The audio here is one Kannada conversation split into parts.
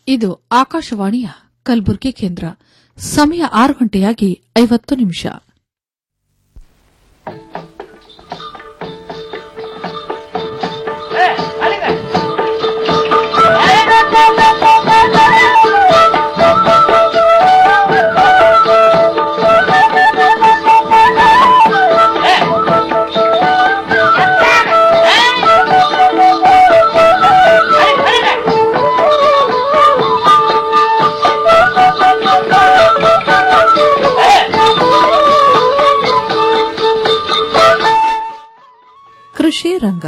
ಇದು ಆಕಾಶವಾಣಿಯ ಕಲಬುರಗಿ ಕೇಂದ್ರ ಸಮಯ ಆರು ಗಂಟೆಯಾಗಿ ಐವತ್ತು ನಿಮಿಷ ಕೃಷಿ ರಂಗ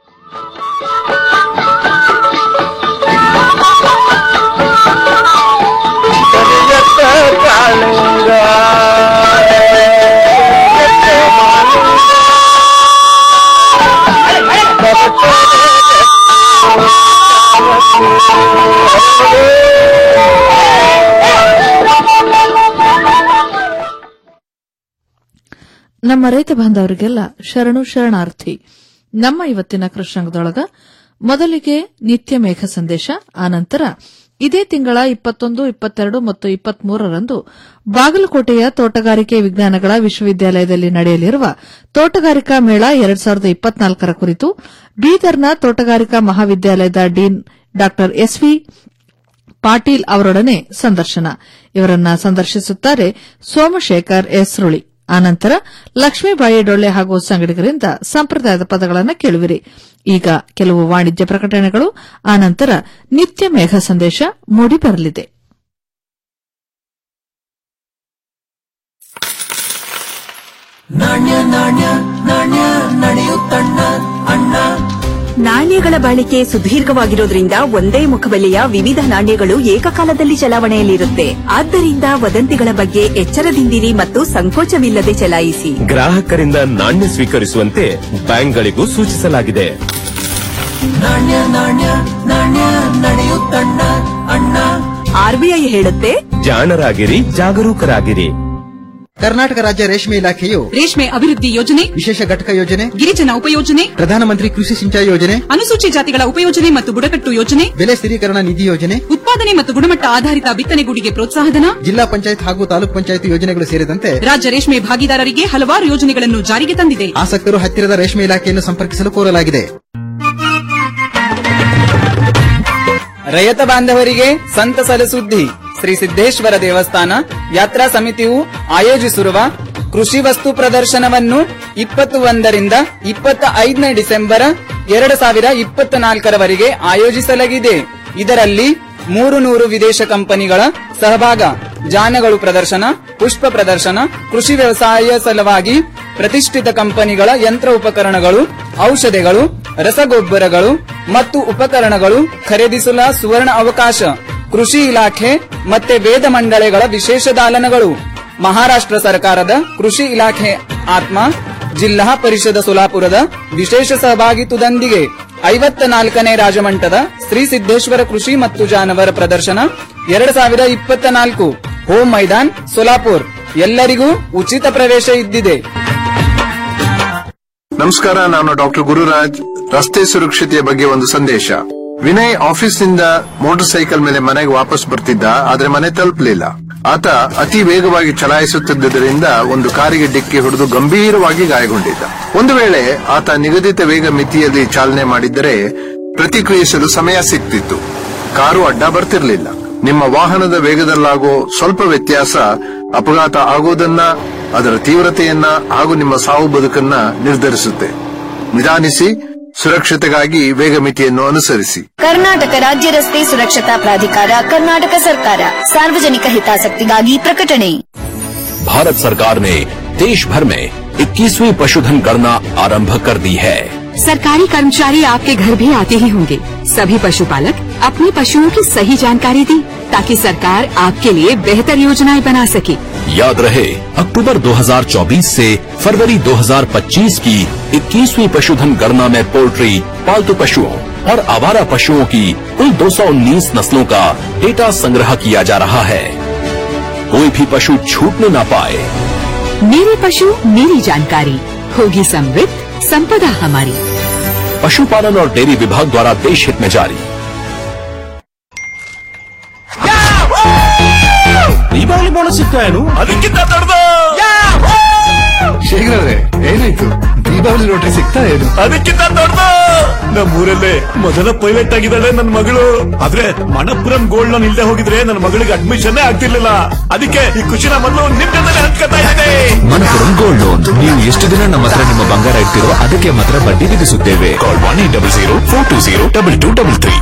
ನಮ್ಮ ರೈತ ಬಾಂಧವರಿಗೆಲ್ಲ ಶರಣು ಶರಣಾರ್ಥಿ ನಮ್ಮ ಇವತ್ತಿನ ಕೃಷ್ಣಾಂಗದೊಳಗ ಮೊದಲಿಗೆ ನಿತ್ಯ ಮೇಘ ಸಂದೇಶ ಆನಂತರ ಇದೇ ತಿಂಗಳ ಇಪ್ಪತ್ತೊಂದು ಇಪ್ಪತ್ತೆರಡು ಮತ್ತು ಇಪ್ಪತ್ಮೂರರಂದು ಬಾಗಲಕೋಟೆಯ ತೋಟಗಾರಿಕೆ ವಿಜ್ಞಾನಗಳ ವಿಶ್ವವಿದ್ಯಾಲಯದಲ್ಲಿ ನಡೆಯಲಿರುವ ತೋಟಗಾರಿಕಾ ಮೇಳ ಎರಡ್ ಸಾವಿರದ ಇಪ್ಪತ್ನಾಲ್ಕರ ಕುರಿತು ಬೀದರ್ನ ತೋಟಗಾರಿಕಾ ಮಹಾವಿದ್ಯಾಲಯದ ಡೀನ್ ಡಾ ಎಸ್ವಿ ಪಾಟೀಲ್ ಅವರೊಡನೆ ಸಂದರ್ಶನ ಇವರನ್ನ ಸಂದರ್ಶಿಸುತ್ತಾರೆ ಸೋಮಶೇಖರ್ ಎಸ್ರುಳಿ ಆನಂತರ ಲಕ್ಷ್ಮೀಬಾಯಿ ಡೊಳ್ಳೆ ಹಾಗೂ ಸಂಗಡಿಗರಿಂದ ಸಂಪ್ರದಾಯದ ಪದಗಳನ್ನು ಕೇಳುವಿರಿ ಈಗ ಕೆಲವು ವಾಣಿಜ್ಯ ಪ್ರಕಟಣೆಗಳು ಆನಂತರ ನಿತ್ಯ ಮೇಘ ಸಂದೇಶ ಮೂಡಿಬರಲಿದೆ ನಾಣ್ಯ ನಾಣ್ಯ ನಾಣ್ಯ ನಡೆಯುತ್ತಣ್ಣ ಅಣ್ಣ ನಾಣ್ಯಗಳ ಬಾಳಿಕೆ ಸುದೀರ್ಘವಾಗಿರೋದ್ರಿಂದ ಒಂದೇ ಮುಖಬೆಲೆಯ ವಿವಿಧ ನಾಣ್ಯಗಳು ಏಕಕಾಲದಲ್ಲಿ ಚಲಾವಣೆಯಲ್ಲಿರುತ್ತೆ ಆದ್ದರಿಂದ ವದಂತಿಗಳ ಬಗ್ಗೆ ಎಚ್ಚರದಿಂದಿರಿ ಮತ್ತು ಸಂಕೋಚವಿಲ್ಲದೆ ಚಲಾಯಿಸಿ ಗ್ರಾಹಕರಿಂದ ನಾಣ್ಯ ಸ್ವೀಕರಿಸುವಂತೆ ಬ್ಯಾಂಕ್ಗಳಿಗೂ ಸೂಚಿಸಲಾಗಿದೆ ನಾಣ್ಯ ನಾಣ್ಯ ನಾಣ್ಯ ನಡೆಯುತ್ತಣ್ಣ ಅಣ್ಣ ಆರ್ಬಿಐ ಹೇಳುತ್ತೆ ಜಾಣರಾಗಿರಿ ಜಾಗರೂಕರಾಗಿರಿ ಕರ್ನಾಟಕ ರಾಜ್ಯ ರೇಷ್ಮೆ ಇಲಾಖೆಯು ರೇಷ್ಮೆ ಅಭಿವೃದ್ಧಿ ಯೋಜನೆ ವಿಶೇಷ ಘಟಕ ಯೋಜನೆ ಗಿರಿಜನ ಉಪಯೋಜನೆ ಪ್ರಧಾನಮಂತ್ರಿ ಕೃಷಿ ಸಿಂಚಾಯಿ ಯೋಜನೆ ಅನುಸೂಚಿ ಜಾತಿಗಳ ಉಪಯೋಜನೆ ಮತ್ತು ಬುಡಕಟ್ಟು ಯೋಜನೆ ಬೆಲೆ ಸ್ಥಿರೀಕರಣ ನಿಧಿ ಯೋಜನೆ ಉತ್ಪಾದನೆ ಮತ್ತು ಗುಣಮಟ್ಟ ಆಧಾರಿತ ಬಿತ್ತನೆಗೂಡಿಗೆ ಪ್ರೋತ್ಸಾಹಧನ ಜಿಲ್ಲಾ ಪಂಚಾಯತ್ ಹಾಗೂ ತಾಲೂಕು ಪಂಚಾಯತ್ ಯೋಜನೆಗಳು ಸೇರಿದಂತೆ ರಾಜ್ಯ ರೇಷ್ಮೆ ಭಾಗಿದಾರರಿಗೆ ಹಲವಾರು ಯೋಜನೆಗಳನ್ನು ಜಾರಿಗೆ ತಂದಿದೆ ಆಸಕ್ತರು ಹತ್ತಿರದ ರೇಷ್ಮೆ ಇಲಾಖೆಯನ್ನು ಸಂಪರ್ಕಿಸಲು ಕೋರಲಾಗಿದೆ ರೈತ ಬಾಂಧವರಿಗೆ ಸಂತಸದ ಸುದ್ದಿ ಶ್ರೀ ಸಿದ್ದೇಶ್ವರ ದೇವಸ್ಥಾನ ಯಾತ್ರಾ ಸಮಿತಿಯು ಆಯೋಜಿಸಿರುವ ಕೃಷಿ ವಸ್ತು ಪ್ರದರ್ಶನವನ್ನು ಇಪ್ಪತ್ತು ಒಂದರಿಂದ ಇಪ್ಪತ್ತ ಐದನೇ ಡಿಸೆಂಬರ್ ಎರಡು ಸಾವಿರ ಇಪ್ಪತ್ತ ನಾಲ್ಕರವರೆಗೆ ಆಯೋಜಿಸಲಾಗಿದೆ ಇದರಲ್ಲಿ ಮೂರು ನೂರು ವಿದೇಶ ಕಂಪನಿಗಳ ಸಹಭಾಗ ಜಾನಗಳು ಪ್ರದರ್ಶನ ಪುಷ್ಪ ಪ್ರದರ್ಶನ ಕೃಷಿ ವ್ಯವಸಾಯ ಸಲುವಾಗಿ ಪ್ರತಿಷ್ಠಿತ ಕಂಪನಿಗಳ ಯಂತ್ರ ಉಪಕರಣಗಳು ಔಷಧಿಗಳು ರಸಗೊಬ್ಬರಗಳು ಮತ್ತು ಉಪಕರಣಗಳು ಖರೀದಿಸಲ ಸುವರ್ಣ ಅವಕಾಶ ಕೃಷಿ ಇಲಾಖೆ ಮತ್ತೆ ವೇದ ಮಂಡಳಿಗಳ ವಿಶೇಷ ದಾಲನಗಳು ಮಹಾರಾಷ್ಟ್ರ ಸರ್ಕಾರದ ಕೃಷಿ ಇಲಾಖೆ ಆತ್ಮ ಜಿಲ್ಲಾ ಪರಿಷದ ಸೋಲಾಪುರದ ವಿಶೇಷ ಸಹಭಾಗಿತ್ವದೊಂದಿಗೆ ಐವತ್ತ ನಾಲ್ಕನೇ ರಾಜಮಂಟದ ಶ್ರೀ ಸಿದ್ದೇಶ್ವರ ಕೃಷಿ ಮತ್ತು ಜಾನವರ ಪ್ರದರ್ಶನ ಎರಡು ಸಾವಿರ ಇಪ್ಪತ್ತ ನಾಲ್ಕು ಹೋಮ್ ಮೈದಾನ್ ಸೋಲಾಪುರ್ ಎಲ್ಲರಿಗೂ ಉಚಿತ ಪ್ರವೇಶ ಇದ್ದಿದೆ ನಮಸ್ಕಾರ ನಾನು ಡಾಕ್ಟರ್ ಗುರುರಾಜ್ ರಸ್ತೆ ಸುರಕ್ಷತೆಯ ಬಗ್ಗೆ ಒಂದು ಸಂದೇಶ ವಿನಯ್ ಆಫೀಸ್ನಿಂದ ಮೋಟಾರ್ ಸೈಕಲ್ ಮೇಲೆ ಮನೆಗೆ ವಾಪಸ್ ಬರ್ತಿದ್ದ ಆದ್ರೆ ಮನೆ ತಲುಪಲಿಲ್ಲ ಆತ ಅತಿ ವೇಗವಾಗಿ ಚಲಾಯಿಸುತ್ತಿದ್ದರಿಂದ ಒಂದು ಕಾರಿಗೆ ಡಿಕ್ಕಿ ಹೊಡೆದು ಗಂಭೀರವಾಗಿ ಗಾಯಗೊಂಡಿದ್ದ ಒಂದು ವೇಳೆ ಆತ ನಿಗದಿತ ವೇಗ ಮಿತಿಯಲ್ಲಿ ಚಾಲನೆ ಮಾಡಿದ್ದರೆ ಪ್ರತಿಕ್ರಿಯಿಸಲು ಸಮಯ ಸಿಕ್ತಿತ್ತು ಕಾರು ಅಡ್ಡ ಬರ್ತಿರ್ಲಿಲ್ಲ ನಿಮ್ಮ ವಾಹನದ ವೇಗದಲ್ಲಾಗೋ ಸ್ವಲ್ಪ ವ್ಯತ್ಯಾಸ ಅಪಘಾತ ಆಗೋದನ್ನ ಅದರ ತೀವ್ರತೆಯನ್ನ ಹಾಗೂ ನಿಮ್ಮ ಸಾವು ಬದುಕನ್ನ ನಿರ್ಧರಿಸುತ್ತೆ ನಿಧಾನಿಸಿ ಸುರಕ್ಷತೆಗಾಗಿ ವೇಗ ಮಿತಿಯನ್ನು ಅನುಸರಿಸಿ ಕರ್ನಾಟಕ ರಾಜ್ಯ ರಸ್ತೆ ಸುರಕ್ಷತಾ ಪ್ರಾಧಿಕಾರ ಕರ್ನಾಟಕ ಸರ್ಕಾರ ಸಾರ್ವಜನಿಕ ಹಿತಾಸಕ್ತಿಗಾಗಿ ಪ್ರಕಟಣೆ भारत सरकार ने देश भर में 21वीं पशुधन गणना आरंभ कर दी है सरकारी कर्मचारी आपके घर भी आते ही होंगे सभी पशुपालक अपने पशुओं की सही जानकारी दें ताकि सरकार आपके लिए बेहतर योजनाएं बना सके याद रहे अक्टूबर 2024 से फरवरी 2025 की 21वीं पशुधन गणना में पोल्ट्री पालतू पशुओं और आवारा पशुओं की कुल 219 नस्लों का डेटा संग्रह किया जा रहा है कोई भी पशु छूटने ना पाए मेरे पशु मेरी जानकारी होगी समृद्ध संपदा हमारी पशुपालन और डेयरी विभाग द्वारा देश हित में जारी ಬಂಪರ್ ಬೋನಸ್ ಸಿಗ್ತಾಯೇನು ಅದಕ್ಕಿಂತ ದೊಡ್ಡದು ಶೇಖರವ್ರೆ ಏನಾಯ್ತು ದೀಪಾವಳಿ ಲಾಟ್ರಿ ಸಿಗ್ತಾ ಏನು ಅದಕ್ಕಿಂತ ದೊಡ್ಡದು ನಮ್ಮೂರಲ್ಲೇ ಮೊದಲ ಪೈಲಟ್ ಆಗಿದ್ದಾಳೆ ನನ್ನ ಮಗಳು ಆದ್ರೆ ಮಣಪುರಂ ಗೋಲ್ಡ್ ಲೋನ್ ಇಲ್ಲದೆ ಹೋಗಿದ್ರೆ ನನ್ನ ಮಗಳಿಗೆ ಅಡ್ಮಿಷನ್ ಆಗ್ತಿರ್ಲಿಲ್ಲ ಅದಕ್ಕೆ ಈ ಖುಷಿನ ಮೊದಲು ನಿಮ್ ಜೊತೆ ಹಂಚ್ಕೊತಾ ಇದ್ದೇನೆ ಮನಪುರಂ ಗೋಲ್ಡ್ ಲೋನ್ ನೀವು ಎಷ್ಟು ದಿನ ನಮ್ಮ ಹತ್ರ ನಿಮ್ಮ ಬಂಗಾರ ಇಡ್ತಿರೋ ಅದಕ್ಕೆ ಮಾತ್ರ ಬಡ್ಡಿ ವಿಧಿಸುತ್ತೇವೆ call one eight double zero four two zero double two double three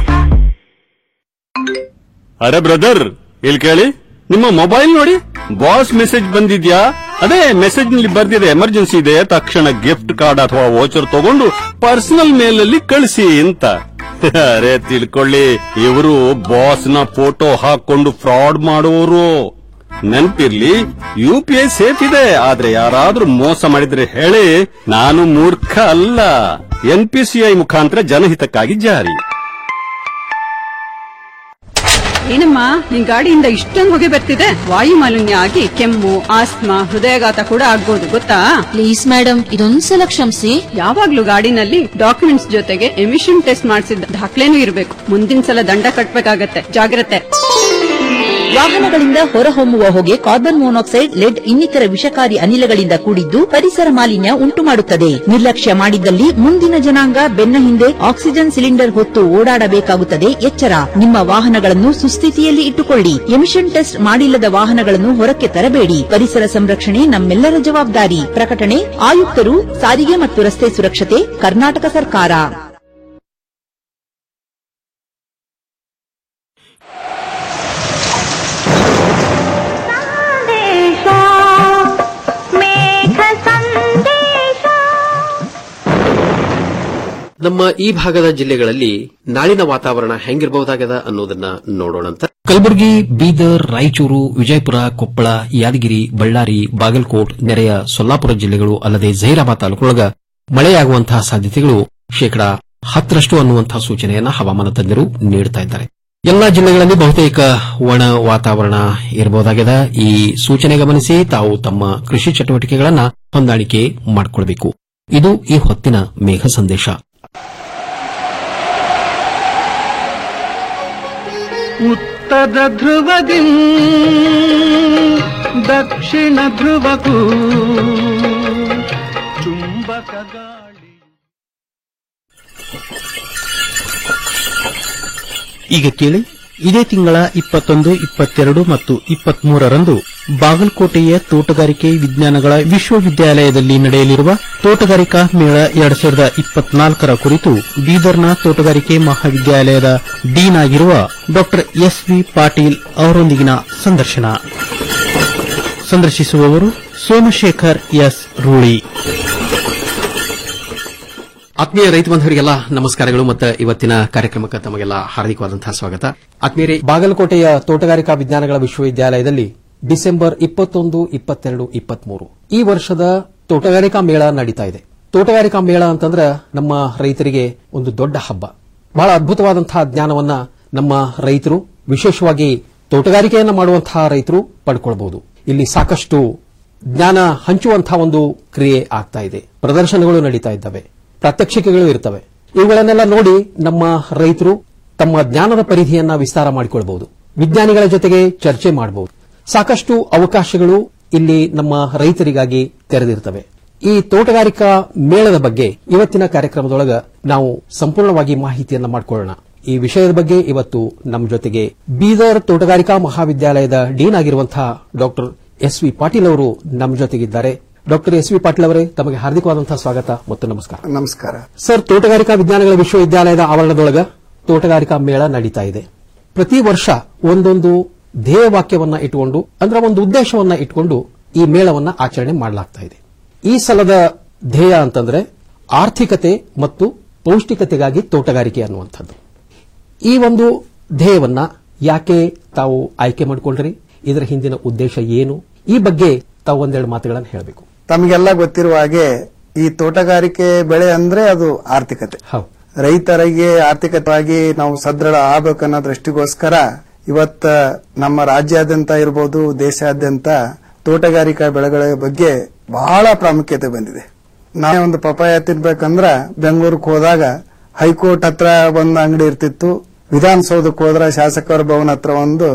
ಅರೆ ಬ್ರದರ್ ಇಲ್ಲಿ ಕೇಳಿ ನಿಮ್ಮ ಮೊಬೈಲ್ ನೋಡಿ ಬಾಸ್ ಮೆಸೇಜ್ ಬಂದಿದ್ಯಾ ಅದೇ ಮೆಸೇಜ್ ನಲ್ಲಿ ಬರ್ದಿದೆ ಎಮರ್ಜೆನ್ಸಿ ಇದೆ ತಕ್ಷಣ ಗಿಫ್ಟ್ ಕಾರ್ಡ್ ಅಥವಾ ವೋಚರ್ ತಗೊಂಡು ಪರ್ಸನಲ್ ಮೇಲ್ ಅಲ್ಲಿ ಕಳಿಸಿ ಅಂತ ಅರೆ ತಿಳ್ಕೊಳ್ಳಿ ಇವರು ಬಾಸ್ ನ ಫೋಟೋ ಹಾಕೊಂಡು ಫ್ರಾಡ್ ಮಾಡುವವರು ನೆನ್ಪಿರ್ಲಿ ಯು ಪಿ ಐ ಸೇಫ್ ಇದೆ ಆದ್ರೆ ಯಾರಾದ್ರೂ ಮೋಸ ಮಾಡಿದ್ರೆ ಹೇಳಿ ನಾನು ಮೂರ್ಖ ಅಲ್ಲ ಎನ್ ಪಿ ಸಿ ಐ ಮುಖಾಂತರ ಜನಹಿತಕ್ಕಾಗಿ ಜಾರಿ ಏನಮ್ಮ ನಿನ್ ಗಾಡಿಯಿಂದ ಇಷ್ಟೊಂದು ಹೊಗೆ ಬರ್ತಿದೆ ವಾಯು ಮಾಲಿನ್ಯ ಆಗಿ ಕೆಮ್ಮು ಆಸ್ತಮಾ ಹೃದಯಾಘಾತ ಕೂಡ ಆಗ್ಬೋದು ಗೊತ್ತಾ ಪ್ಲೀಸ್ ಮೇಡಮ್ ಇದೊಂದ್ಸಲ ಕ್ಷಮಿಸಿ ಯಾವಾಗ್ಲೂ ಗಾಡಿನಲ್ಲಿ ಡಾಕ್ಯುಮೆಂಟ್ಸ್ ಜೊತೆಗೆ ಎಮಿಷನ್ ಟೆಸ್ಟ್ ಮಾಡಿಸಿದ ದಾಖಲೆನೂ ಇರಬೇಕು ಮುಂದಿನ ಸಲ ದಂಡ ಕಟ್ಬೇಕಾಗತ್ತೆ ಜಾಗ್ರತೆ ವಾಹನಗಳಿಂದ ಹೊರಹೊಮ್ಮುವ ಹೊಗೆ ಕಾರ್ಬನ್ ಮೊನಾಕ್ಸೈಡ್ ಲೆಡ್ ಇನ್ನಿತರ ವಿಷಕಾರಿ ಅನಿಲಗಳಿಂದ ಕೂಡಿದ್ದು ಪರಿಸರ ಮಾಲಿನ್ಯ ಉಂಟು ಮಾಡುತ್ತದೆ ನಿರ್ಲಕ್ಷ್ಯ ಮಾಡಿದ್ದಲ್ಲಿ ಮುಂದಿನ ಜನಾಂಗ ಬೆನ್ನ ಹಿಂದೆ ಆಕ್ಸಿಜನ್ ಸಿಲಿಂಡರ್ ಹೊತ್ತು ಓಡಾಡಬೇಕಾಗುತ್ತದೆ ಎಚ್ಚರ ನಿಮ್ಮ ವಾಹನಗಳನ್ನು ಸುಸ್ಥಿತಿಯಲ್ಲಿ ಇಟ್ಟುಕೊಳ್ಳಿ ಎಮಿಷನ್ ಟೆಸ್ಟ್ ಮಾಡಿಲ್ಲದ ವಾಹನಗಳನ್ನು ಹೊರಕ್ಕೆ ತರಬೇಡಿ ಪರಿಸರ ಸಂರಕ್ಷಣೆ ನಮ್ಮೆಲ್ಲರ ಜವಾಬ್ದಾರಿ ಪ್ರಕಟಣೆ ಆಯುಕ್ತರು ಸಾರಿಗೆ ಮತ್ತು ರಸ್ತೆ ಸುರಕ್ಷತೆ ಕರ್ನಾಟಕ ಸರ್ಕಾರ ನಮ್ಮ ಈ ಭಾಗದ ಜಿಲ್ಲೆಗಳಲ್ಲಿ ನಾಳಿನ ವಾತಾವರಣ ಹೆಂಗಿರಬಹುದಾಗದ ಅನ್ನೋದನ್ನ ನೋಡೋಣಂತ ಕಲಬುರಗಿ ಬೀದರ್ ರಾಯಚೂರು ವಿಜಯಪುರ ಕೊಪ್ಪಳ ಯಾದಗಿರಿ ಬಳ್ಳಾರಿ ಬಾಗಲಕೋಟ್ ನೆರೆಯ ಸೊಲ್ಲಾಪುರ ಜಿಲ್ಲೆಗಳು ಅಲ್ಲದೆ ಜಹೀರಾಬಾದ್ ತಾಲೂಕೊಳಗ ಮಳೆಯಾಗುವಂತಹ ಸಾಧ್ಯತೆಗಳು ಶೇಕಡಾ ಹತ್ತರಷ್ಟು ಅನ್ನುವಂತಹ ಸೂಚನೆಯನ್ನ ಹವಾಮಾನ ತಜ್ಞರು ನೀಡುತ್ತಾ ಇದ್ದಾರೆ ಎಲ್ಲಾ ಜಿಲ್ಲೆಗಳಲ್ಲಿ ಬಹುತೇಕ ಒಣ ವಾತಾವರಣ ಇರಬಹುದಾಗಿದೆ ಈ ಸೂಚನೆ ಗಮನಿಸಿ ತಾವು ತಮ್ಮ ಕೃಷಿ ಚಟುವಟಿಕೆಗಳನ್ನ ಹೊಂದಾಣಿಕೆ ಮಾಡಿಕೊಳ್ಳಬೇಕು ಇದು ಈ ಹೊತ್ತಿನ ಮೇಘ ಸಂದೇಶ ಉತ್ತರ ಧ್ರುವದಿ ದಕ್ಷಿಣ ಧ್ರುವಕ್ಕೂ ಚುಂಬಕ ಗಾಳಿ ಈಗ ಕೇಳಿ ಇದೇ ತಿಂಗಳ ಇಪ್ಪತ್ತೊಂದು ಇಪ್ಪತ್ತೆರಡು ಮತ್ತು ಇಪ್ಪತ್ಮೂರರಂದು ಬಾಗಲಕೋಟೆಯ ತೋಟಗಾರಿಕೆ ವಿಜ್ಞಾನಗಳ ವಿಶ್ವವಿದ್ಯಾಲಯದಲ್ಲಿ ನಡೆಯಲಿರುವ ತೋಟಗಾರಿಕಾ ಮೇಳ ಎರಡ್ ಸಾವಿರದ ಇಪ್ಪತ್ನಾಲ್ಕರ ಕುರಿತು ಬೀದರ್ನ ತೋಟಗಾರಿಕೆ ಮಹಾವಿದ್ಯಾಲಯದ ಡೀನ್ ಆಗಿರುವ ಡಾ ಎಸ್ ವಿ ಪಾಟೀಲ್ ಅವರೊಂದಿಗಿನ ಸಂದರ್ಶನ ಸಂದರ್ಶಿಸುವವರು ಸೋಮಶೇಖರ್ ಎಸ್ ರೂಳಿ ಆತ್ಮೀಯ ರೈತ ಬಂಧುವರಿಗೆಲ್ಲ ನಮಸ್ಕಾರಗಳು ಮತ್ತು ಇವತ್ತಿನ ಕಾರ್ಯಕ್ರಮಕ್ಕೆ ತಮಗೆಲ್ಲ ಹಾರ್ದಿಕವಾದಂತಹ ಸ್ವಾಗತ ಆತ್ಮೀಯರೇ ಬಾಗಲಕೋಟೆಯ ತೋಟಗಾರಿಕಾ ವಿಜ್ಞಾನಗಳ ವಿಶ್ವವಿದ್ಯಾಲಯದಲ್ಲಿ ಡಿಸೆಂಬರ್ ಇಪ್ಪತ್ತೊಂದು ಇಪ್ಪತ್ತೆರಡು ಇಪ್ಪತ್ಮೂರು ಈ ವರ್ಷದ ತೋಟಗಾರಿಕಾ ಮೇಳ ನಡೀತಾ ಇದೆ ತೋಟಗಾರಿಕಾ ಮೇಳ ಅಂತಂದ್ರೆ ನಮ್ಮ ರೈತರಿಗೆ ಒಂದು ದೊಡ್ಡ ಹಬ್ಬ ಬಹಳ ಅದ್ಭುತವಾದಂತಹ ಜ್ಞಾನವನ್ನ ನಮ್ಮ ರೈತರು ವಿಶೇಷವಾಗಿ ತೋಟಗಾರಿಕೆಯನ್ನ ಮಾಡುವಂತಹ ರೈತರು ಪಡ್ಕೊಳ್ಬಹುದು ಇಲ್ಲಿ ಸಾಕಷ್ಟು ಜ್ಞಾನ ಹಂಚುವಂತಹ ಒಂದು ಕ್ರಿಯೆ ಆಗ್ತಾ ಇದೆ ಪ್ರದರ್ಶನಗಳು ನಡೀತಾ ಇದ್ದಾವೆ ಪ್ರಾತ್ಯಕ್ಷಿಕೆಗಳು ಇರ್ತವೆ ಇವುಗಳನ್ನೆಲ್ಲ ನೋಡಿ ನಮ್ಮ ರೈತರು ತಮ್ಮ ಜ್ಞಾನದ ಪರಿಧಿಯನ್ನ ವಿಸ್ತಾರ ಮಾಡಿಕೊಳ್ಳಬಹುದು ವಿಜ್ಞಾನಿಗಳ ಜೊತೆಗೆ ಚರ್ಚೆ ಮಾಡಬಹುದು ಸಾಕಷ್ಟು ಅವಕಾಶಗಳು ಇಲ್ಲಿ ನಮ್ಮ ರೈತರಿಗಾಗಿ ತೆರೆದಿರ್ತವೆ ಈ ತೋಟಗಾರಿಕಾ ಮೇಳದ ಬಗ್ಗೆ ಇವತ್ತಿನ ಕಾರ್ಯಕ್ರಮದೊಳಗ ನಾವು ಸಂಪೂರ್ಣವಾಗಿ ಮಾಹಿತಿಯನ್ನ ಮಾಡಿಕೊಳ್ಳೋಣ ಈ ವಿಷಯದ ಬಗ್ಗೆ ಇವತ್ತು ನಮ್ಮ ಜೊತೆಗೆ ಬೀದರ್ ತೋಟಗಾರಿಕಾ ಮಹಾವಿದ್ಯಾಲಯದ ಡೀನ್ ಆಗಿರುವಂತಹ ಡಾಕ್ಟರ್ ಎಸ್ ವಿ ಪಾಟೀಲ್ ಅವರು ನಮ್ಮ ಜೊತೆಗಿದ್ದಾರೆ ಡಾಕ್ಟರ್ ಎಸ್ ವಿ ಪಾಟೀಲ್ ಅವರೇ ತಮಗೆ ಹಾರ್ದಿಕವಾದಂತಹ ಸ್ವಾಗತ ಮತ್ತು ನಮಸ್ಕಾರ ನಮಸ್ಕಾರ ಸರ್ ತೋಟಗಾರಿಕಾ ವಿಜ್ಞಾನಗಳ ವಿಶ್ವವಿದ್ಯಾಲಯದ ಆವರಣದೊಳಗ ತೋಟಗಾರಿಕಾ ಮೇಳ ನಡೀತಾ ಇದೆ ಪ್ರತಿ ವರ್ಷ ಒಂದೊಂದು ಧ್ಯೇಯವಾಕ್ಯವನ್ನ ಇಟ್ಟುಕೊಂಡು ಅಂದ್ರೆ ಒಂದು ಉದ್ದೇಶವನ್ನ ಇಟ್ಟುಕೊಂಡು ಈ ಮೇಳವನ್ನ ಆಚರಣೆ ಮಾಡಲಾಗ್ತಾ ಇದೆ ಈ ಸಲದ ಧ್ಯೇಯ ಅಂತಂದ್ರೆ ಆರ್ಥಿಕತೆ ಮತ್ತು ಪೌಷ್ಟಿಕತೆಗಾಗಿ ತೋಟಗಾರಿಕೆ ಅನ್ನುವಂಥದ್ದು ಈ ಒಂದು ಧ್ಯೇಯವನ್ನ ಯಾಕೆ ತಾವು ಆಯ್ಕೆ ಮಾಡಿಕೊಂಡ್ರಿ ಇದರ ಹಿಂದಿನ ಉದ್ದೇಶ ಏನು ಈ ಬಗ್ಗೆ ತಾವು ಒಂದೆರಡು ಮಾತುಗಳನ್ನು ಹೇಳಬೇಕು ತಮಗೆಲ್ಲ ಗೊತ್ತಿರುವ ಹಾಗೆ ಈ ತೋಟಗಾರಿಕೆ ಬೆಳೆ ಅಂದ್ರೆ ಅದು ಆರ್ಥಿಕತೆ ರೈತರಿಗೆ ಆರ್ಥಿಕವಾಗಿ ನಾವು ಸದೃಢ ಆಗ್ಬೇಕನ್ನೋ ದೃಷ್ಟಿಗೋಸ್ಕರ ಇವತ್ತ ನಮ್ಮ ರಾಜ್ಯಾದ್ಯಂತ ಇರಬಹುದು ದೇಶಾದ್ಯಂತ ತೋಟಗಾರಿಕಾ ಬೆಳೆಗಳ ಬಗ್ಗೆ ಬಹಳ ಪ್ರಾಮುಖ್ಯತೆ ಬಂದಿದೆ ನಾನೇ ಒಂದು ಪಪಾಯ ತಿನ್ಬೇಕಂದ್ರ ಬೆಂಗಳೂರಿಗೆ ಹೋದಾಗ ಹೈಕೋರ್ಟ್ ಹತ್ರ ಒಂದು ಅಂಗಡಿ ಇರ್ತಿತ್ತು ವಿಧಾನಸೌಧಕ್ಕೆ ಹೋದ್ರ ಶಾಸಕರ ಭವನ ಹತ್ರ ಒಂದು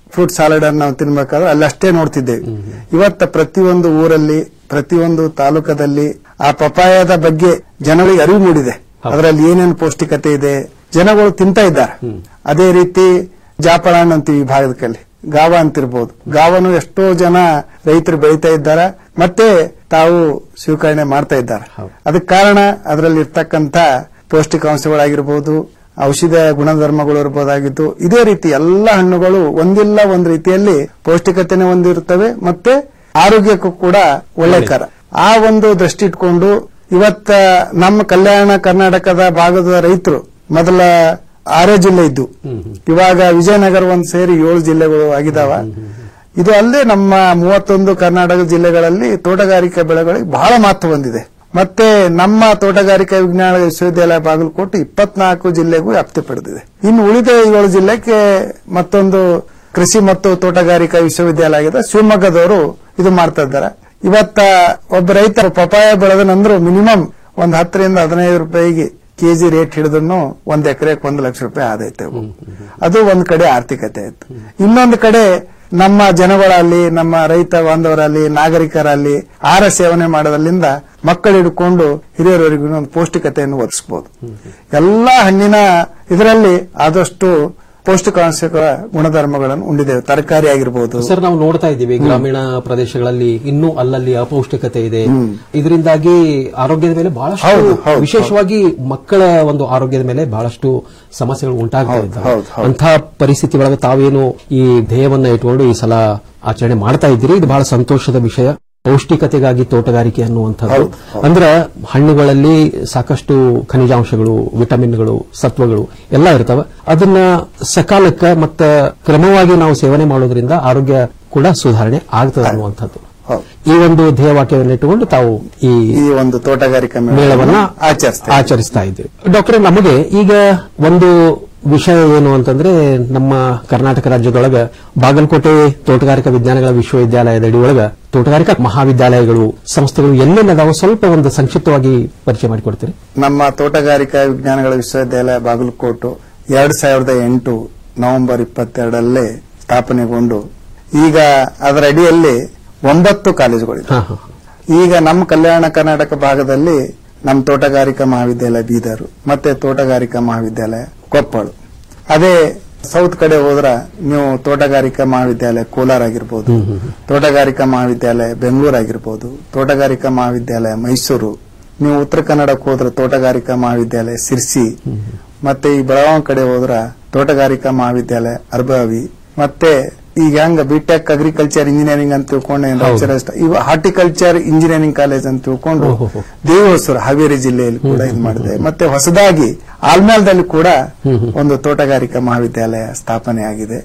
ಫ್ರೂಟ್ ಸಾಲಡ್ ಅನ್ನು ನಾವು ತಿನ್ಬೇಕಾದ್ರೆ ಅಲ್ಲಿ ಅಷ್ಟೇ ನೋಡ್ತಿದ್ದೇವೆ ಇವತ್ತ ಪ್ರತಿಯೊಂದು ಊರಲ್ಲಿ ಪ್ರತಿಯೊಂದು ತಾಲೂಕದಲ್ಲಿ ಆ ಪಪಾಯದ ಬಗ್ಗೆ ಜನಗಳಿಗೆ ಅರಿವು ಮೂಡಿದೆ ಅದರಲ್ಲಿ ಏನೇನು ಪೌಷ್ಟಿಕತೆ ಇದೆ ಜನಗಳು ತಿಂತಾ ಇದ್ದಾರೆ ಅದೇ ರೀತಿ ಜಾಪಳ ಹಣ್ಣು ಅಂತೀವಿ ಈ ಭಾಗದಲ್ಲಿ ಗಾವ ಅಂತಿರ್ಬೋದು ಗಾವನು ಎಷ್ಟೋ ಜನ ರೈತರು ಬೆಳೀತಾ ಇದ್ದಾರೆ ಮತ್ತೆ ತಾವು ಸ್ವೀಕರಣೆ ಮಾಡ್ತಾ ಇದ್ದಾರೆ ಅದಕ್ಕೆ ಕಾರಣ ಅದರಲ್ಲಿ ಇರ್ತಕ್ಕಂಥ ಪೌಷ್ಟಿಕಾಂಶಗಳಾಗಿರ್ಬೋದು ಔಷಧ ಗುಣಧರ್ಮಗಳು ಇರಬಹುದಾಗಿದ್ದು ಇದೇ ರೀತಿ ಎಲ್ಲ ಹಣ್ಣುಗಳು ಒಂದಿಲ್ಲ ಒಂದು ರೀತಿಯಲ್ಲಿ ಪೌಷ್ಟಿಕತೆನೆ ಹೊಂದಿರುತ್ತವೆ ಮತ್ತೆ ಆರೋಗ್ಯಕ್ಕೂ ಕೂಡ ಒಳ್ಳೆಕರ ಆ ಒಂದು ದೃಷ್ಟಿ ಇಟ್ಕೊಂಡು ಇವತ್ತ ನಮ್ಮ ಕಲ್ಯಾಣ ಕರ್ನಾಟಕದ ಭಾಗದ ರೈತರು ಮೊದಲ ಆರೇ ಜಿಲ್ಲೆ ಇದ್ದು ಇವಾಗ ವಿಜಯನಗರ ಒಂದು ಸೇರಿ ಏಳು ಜಿಲ್ಲೆಗಳು ಆಗಿದಾವ ಇದು ಅಲ್ಲದೆ ನಮ್ಮ ಮೂವತ್ತೊಂದು ಕರ್ನಾಟಕ ಜಿಲ್ಲೆಗಳಲ್ಲಿ ತೋಟಗಾರಿಕಾ ಬೆಳೆಗಳಿಗೆ ಬಹಳ ಮಹತ್ವ ಹೊಂದಿದೆ ಮತ್ತೆ ನಮ್ಮ ತೋಟಗಾರಿಕಾ ವಿಜ್ಞಾನ ವಿಶ್ವವಿದ್ಯಾಲಯ ಬಾಗಲಕೋಟೆ ಇಪ್ಪತ್ನಾಲ್ಕು ಜಿಲ್ಲೆಗೂ ವ್ಯಾಪ್ತಿ ಪಡೆದಿದೆ ಇನ್ನು ಉಳಿದ ಏಳು ಜಿಲ್ಲೆಗೆ ಮತ್ತೊಂದು ಕೃಷಿ ಮತ್ತು ತೋಟಗಾರಿಕಾ ವಿಶ್ವವಿದ್ಯಾಲಯ ಆಗಿದೆ ಶಿವಮೊಗ್ಗದವರು ಇದು ಮಾಡ್ತಾ ಇದ್ದಾರೆ ಇವತ್ತ ಒಬ್ಬ ರೈತ ಪಪಾಯ ಬೆಳೆದನಂದ್ರು ಮಿನಿಮಮ್ ಒಂದ್ ಹತ್ತರಿಂದ ಹದಿನೈದು ರೂಪಾಯಿಗೆ ಕೆಜಿ ರೇಟ್ ಹಿಡಿದ್ರು ಒಂದ್ ಎಕರೆಗೆ ಒಂದು ಲಕ್ಷ ರೂಪಾಯಿ ಆದೈತೆ ಅವು. ಅದು ಒಂದ್ ಕಡೆ ಆರ್ಥಿಕತೆ ಆಯ್ತು ಇನ್ನೊಂದು ಕಡೆ ನಮ್ಮ ಜನಗಳಲ್ಲಿ ನಮ್ಮ ರೈತ ಬಾಂಧವರಲ್ಲಿ ನಾಗರಿಕರಲ್ಲಿ ಆಹಾರ ಸೇವನೆ ಮಾಡೋದ್ರಿಂದ ಮಕ್ಕಳು ಹಿಡ್ಕೊಂಡು ಹಿರಿಯರವರೆಗೂ ಒಂದು ಪೌಷ್ಟಿಕತೆಯನ್ನು ಒದಗಿಸಬಹುದು ಎಲ್ಲಾ ಹಣ್ಣಿನ ಇದರಲ್ಲಿ ಆದಷ್ಟು ಪೌಷ್ಟಿಕಾಂಶಗಳ ಗುಣಧರ್ಮಗಳನ್ನು ಉಂಡಿದ್ದೇವೆ ತರಕಾರಿ ಆಗಿರ್ಬೋದು ಸರ್ ನಾವು ನೋಡ್ತಾ ಇದ್ದೀವಿ ಗ್ರಾಮೀಣ ಪ್ರದೇಶಗಳಲ್ಲಿ ಇನ್ನೂ ಅಲ್ಲಲ್ಲಿ ಅಪೌಷ್ಟಿಕತೆ ಇದೆ ಇದರಿಂದಾಗಿ ಆರೋಗ್ಯದ ಮೇಲೆ ಬಹಳಷ್ಟು ಹೌದು, ಹೌದು, ವಿಶೇಷವಾಗಿ ಮಕ್ಕಳ ಒಂದು ಆರೋಗ್ಯದ ಮೇಲೆ ಬಹಳಷ್ಟು ಸಮಸ್ಯೆಗಳು ಉಂಟಾಗ್ತಾ ಇದ್ದಾವೆ ಹೌದು, ಹೌದು. ಅಂತಹ ಪರಿಸ್ಥಿತಿ ಒಳಗೆ ತಾವೇನು ಈ ಧ್ಯೇಯವನ್ನ ಇಟ್ಕೊಂಡು ಈ ಸಲ ಆಚರಣೆ ಮಾಡ್ತಾ ಇದ್ದೀರಿ ಇದು ಬಹಳ ಸಂತೋಷದ ವಿಷಯ ಪೌಷ್ಟಿಕತೆಗಾಗಿ ತೋಟಗಾರಿಕೆ ಅನ್ನುವಂಥದ್ದು ಅಂದ್ರೆ ಹಣ್ಣುಗಳಲ್ಲಿ ಸಾಕಷ್ಟು ಖನಿಜಾಂಶಗಳು ವಿಟಮಿನ್ಗಳು ಸತ್ವಗಳು ಎಲ್ಲ ಇರ್ತವೆ ಅದನ್ನ ಸಕಾಲಕ್ಕ ಮತ್ತ ಕ್ರಮವಾಗಿ ನಾವು ಸೇವನೆ ಮಾಡೋದ್ರಿಂದ ಆರೋಗ್ಯ ಕೂಡ ಸುಧಾರಣೆ ಆಗ್ತದೆ ಅನ್ನುವಂಥದ್ದು ಈ ಒಂದು ಧ್ಯೇಯವಾಕ್ಯವನ್ನು ಇಟ್ಟುಕೊಂಡು ತಾವು ಈ ಈ ಒಂದು ತೋಟಗಾರಿಕಾ ಮೇಳವನ್ನ ಆಚರಿಸ್ತೇವೆ ಆಚರಿಸ್ತಾ ಇದ್ದೀವಿ ಡಾಕ್ಟರ್ ನಮಗೆ ಈಗ ಒಂದು ವಿಷಯ ಏನು ಅಂತಂದ್ರೆ ನಮ್ಮ ಕರ್ನಾಟಕ ರಾಜ್ಯದೊಳಗ ಬಾಗಲಕೋಟೆ ತೋಟಗಾರಿಕಾ ವಿಜ್ಞಾನಗಳ ವಿಶ್ವವಿದ್ಯಾಲಯದ ಅಡಿಯೊಳಗ ತೋಟಗಾರಿಕಾ ಮಹಾವಿದ್ಯಾಲಯಗಳು ಸಂಸ್ಥೆಗಳು ಎಲ್ಲೆಲ್ಲದಾವ ಸ್ವಲ್ಪ ಒಂದು ಸಂಕ್ಷಿಪ್ತವಾಗಿ ಪರಿಚಯ ಮಾಡಿಕೊಡ್ತೀರಿ ನಮ್ಮ ತೋಟಗಾರಿಕಾ ವಿಜ್ಞಾನಗಳ ವಿಶ್ವವಿದ್ಯಾಲಯ ಬಾಗಲಕೋಟು ಎರಡ್ ಸಾವಿರದ ಎಂಟು ನವೆಂಬರ್ ಇಪ್ಪತ್ತೆರಡರಲ್ಲೇ ಸ್ಥಾಪನೆಗೊಂಡು ಈಗ ಅದರ ಅಡಿಯಲ್ಲಿ ಒಂಬತ್ತು ಕಾಲೇಜುಗಳಿವೆ ಈಗ ನಮ್ಮ ಕಲ್ಯಾಣ ಕರ್ನಾಟಕ ಭಾಗದಲ್ಲಿ ನಮ್ಮ ತೋಟಗಾರಿಕಾ ಮಹಾವಿದ್ಯಾಲಯ ಬೀದರ್ ಮತ್ತೆ ತೋಟಗಾರಿಕಾ ಮಹಾವಿದ್ಯಾಲಯ ಕೊಪ್ಪಳು ಅದೇ ಸೌತ್ ಕಡೆ ಹೋದ್ರ ನೀವು ತೋಟಗಾರಿಕಾ ಮಹಾವಿದ್ಯಾಲಯ ಕೋಲಾರ ಆಗಿರ್ಬೋದು ತೋಟಗಾರಿಕಾ ಮಹಾವಿದ್ಯಾಲಯ ಬೆಂಗಳೂರು ಆಗಿರ್ಬೋದು ತೋಟಗಾರಿಕಾ ಮಹಾವಿದ್ಯಾಲಯ ಮೈಸೂರು ನೀವು ಉತ್ತರ ಕನ್ನಡಕ್ಕೆ ಹೋದ್ರೆ ತೋಟಗಾರಿಕಾ ಮಹಾವಿದ್ಯಾಲಯ ಸಿರ್ಸಿ ಮತ್ತೆ ಈ ಬೆಳಗಾವಿ ಕಡೆ ಹೋದ್ರ ತೋಟಗಾರಿಕಾ ಮಹಾವಿದ್ಯಾಲಯ ಅರ್ಬಾವಿ ಮತ್ತೆ ಈಗ ಹೆಂಗ ಬಿಟೆಕ್ ಅಗ್ರಿಕಲ್ಚರ್ ಇಂಜಿನಿಯರಿಂಗ್ ಅಂತ ತಿಳ್ಕೊಂಡು ಇವ ಹಾರ್ಟಿಕಲ್ಚರ್ ಇಂಜಿನಿಯರಿಂಗ್ ಕಾಲೇಜ್ ಅಂತ ತಿಳ್ಕೊಂಡು ದೇವಹೊಸೂರು ಹಾವೇರಿ ಜಿಲ್ಲೆಯಲ್ಲಿ ಕೂಡ ಇದು ಮಾಡಿದೆ ಮತ್ತೆ ಹೊಸದಾಗಿ ಆಲ್ಮೇಲ್ದಲ್ಲಿ ಕೂಡ ಒಂದು ತೋಟಗಾರಿಕಾ ಮಹಾವಿದ್ಯಾಲಯ ಸ್ಥಾಪನೆ ಆಗಿದೆ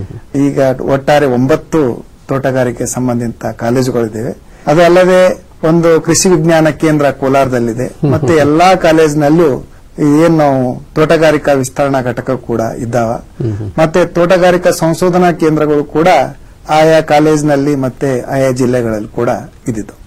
ಈಗ ಒಟ್ಟಾರೆ ಒಂಬತ್ತು ತೋಟಗಾರಿಕೆ ಸಂಬಂಧಿತ ಕಾಲೇಜುಗಳಿವೆ ಅದು ಅಲ್ಲದೆ ಒಂದು ಕೃಷಿ ವಿಜ್ಞಾನ ಕೇಂದ್ರ ಕೋಲಾರದಲ್ಲಿದೆ ಮತ್ತೆ ಎಲ್ಲಾ ಕಾಲೇಜಿನಲ್ಲೂ ಏನ್ ನಾವು ತೋಟಗಾರಿಕಾ ವಿಸ್ತರಣಾ ಘಟಕ ಕೂಡ ಇದ್ದಾವ ಮತ್ತೆ ತೋಟಗಾರಿಕಾ ಸಂಶೋಧನಾ ಕೇಂದ್ರಗಳು ಕೂಡ ಆಯಾ ಕಾಲೇಜಿನಲ್ಲಿ ಮತ್ತೆ ಆಯಾ ಜಿಲ್ಲೆಗಳಲ್ಲಿ ಕೂಡ ಇದ್ದಿದ್ದು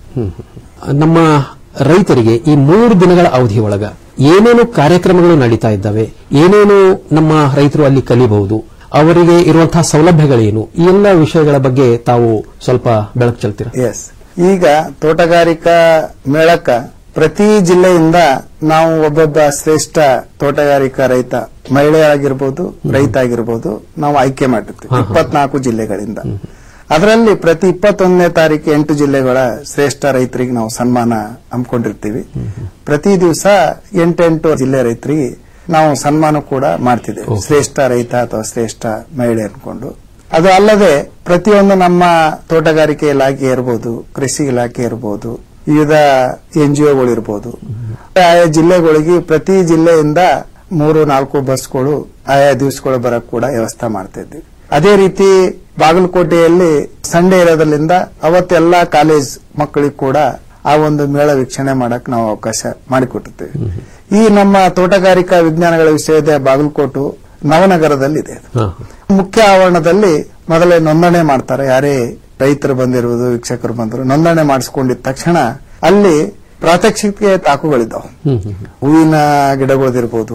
ನಮ್ಮ ರೈತರಿಗೆ ಈ ಮೂರು ದಿನಗಳ ಅವಧಿ ಒಳಗ ಏನೇನು ಕಾರ್ಯಕ್ರಮಗಳು ನಡೀತಾ ಇದ್ದಾವೆ ಏನೇನು ನಮ್ಮ ರೈತರು ಅಲ್ಲಿ ಕಲಿಬಹುದು ಅವರಿಗೆ ಇರುವಂತಹ ಸೌಲಭ್ಯಗಳೇನು ಈ ಎಲ್ಲ ವಿಷಯಗಳ ಬಗ್ಗೆ ತಾವು ಸ್ವಲ್ಪ ಬೆಳಕು ಚೆಲ್ತೀರಾ ಎಸ್ ಈಗ ತೋಟಗಾರಿಕಾ ಮೇಳಕ್ಕ ಪ್ರತಿ ಜಿಲ್ಲೆಯಿಂದ ನಾವು ಒಬ್ಬೊಬ್ಬ ಶ್ರೇಷ್ಠ ತೋಟಗಾರಿಕಾ ರೈತ ಮಹಿಳೆ ಆಗಿರ್ಬೋದು ರೈತ ಆಗಿರ್ಬೋದು ನಾವು ಆಯ್ಕೆ ಮಾಡಿರ್ತೀವಿ ಇಪ್ಪತ್ನಾಲ್ಕು ಜಿಲ್ಲೆಗಳಿಂದ ಅದರಲ್ಲಿ ಪ್ರತಿ ಇಪ್ಪತ್ತೊಂದನೇ ತಾರೀಕು ಎಂಟು ಜಿಲ್ಲೆಗಳ ಶ್ರೇಷ್ಠ ರೈತರಿಗೆ ನಾವು ಸನ್ಮಾನ ಹಮ್ಮಿಕೊಂಡಿರ್ತೀವಿ ಪ್ರತಿ ದಿವಸ ಎಂಟೆಂಟು ಜಿಲ್ಲೆ ರೈತರಿಗೆ ನಾವು ಸನ್ಮಾನ ಕೂಡ ಮಾಡ್ತಿದ್ದೇವೆ ಶ್ರೇಷ್ಠ ರೈತ ಅಥವಾ ಶ್ರೇಷ್ಠ ಮಹಿಳೆ ಅನ್ಕೊಂಡು ಅದು ಅಲ್ಲದೆ ಪ್ರತಿಯೊಂದು ನಮ್ಮ ತೋಟಗಾರಿಕೆ ಇಲಾಖೆ ಇರಬಹುದು ಕೃಷಿ ಇಲಾಖೆ ಇರಬಹುದು ವಿವಿಧ ಎನ್ಜಿಒಗಳು ಇರಬಹುದು ಆಯಾ ಜಿಲ್ಲೆಗಳಿಗೆ ಪ್ರತಿ ಜಿಲ್ಲೆಯಿಂದ ಮೂರು ನಾಲ್ಕು ಬಸ್ಗಳು ಆಯಾ ದಿವಸಗಳು ಬರಕ್ ಕೂಡ ವ್ಯವಸ್ಥೆ ಮಾಡ್ತಾ ಇದ್ವಿ ಅದೇ ರೀತಿ ಬಾಗಲಕೋಟೆಯಲ್ಲಿ ಸಂಡೇ ಇರೋದ್ರಿಂದ ಅವತ್ತೆಲ್ಲ ಕಾಲೇಜ್ ಮಕ್ಕಳಿಗೆ ಕೂಡ ಆ ಒಂದು ಮೇಳ ವೀಕ್ಷಣೆ ಮಾಡಕ್ ನಾವು ಅವಕಾಶ ಮಾಡಿಕೊಟ್ಟಿರ್ತೀವಿ ಈ ನಮ್ಮ ತೋಟಗಾರಿಕಾ ವಿಜ್ಞಾನಗಳ ವಿಶ್ವವಿದ್ಯಾಲಯ ಬಾಗಲಕೋಟು ನವನಗರದಲ್ಲಿದೆ ಮುಖ್ಯ ಆವರಣದಲ್ಲಿ ಮೊದಲೇ ನೋಂದಣಿ ಮಾಡ್ತಾರೆ ಯಾರೇ ರೈತರು ಬಂದಿರುವುದು ವೀಕ್ಷಕರು ಬಂದರು ನೋಂದಣಿ ಮಾಡಿಸ್ಕೊಂಡಿದ ತಕ್ಷಣ ಅಲ್ಲಿ ಪ್ರಾತ್ಯಕ್ಷಿಕೆ ತಾಕುಗಳಿದ್ದಾವೆ ಹೂವಿನ ಗಿಡಗಳದಿರ್ಬೋದು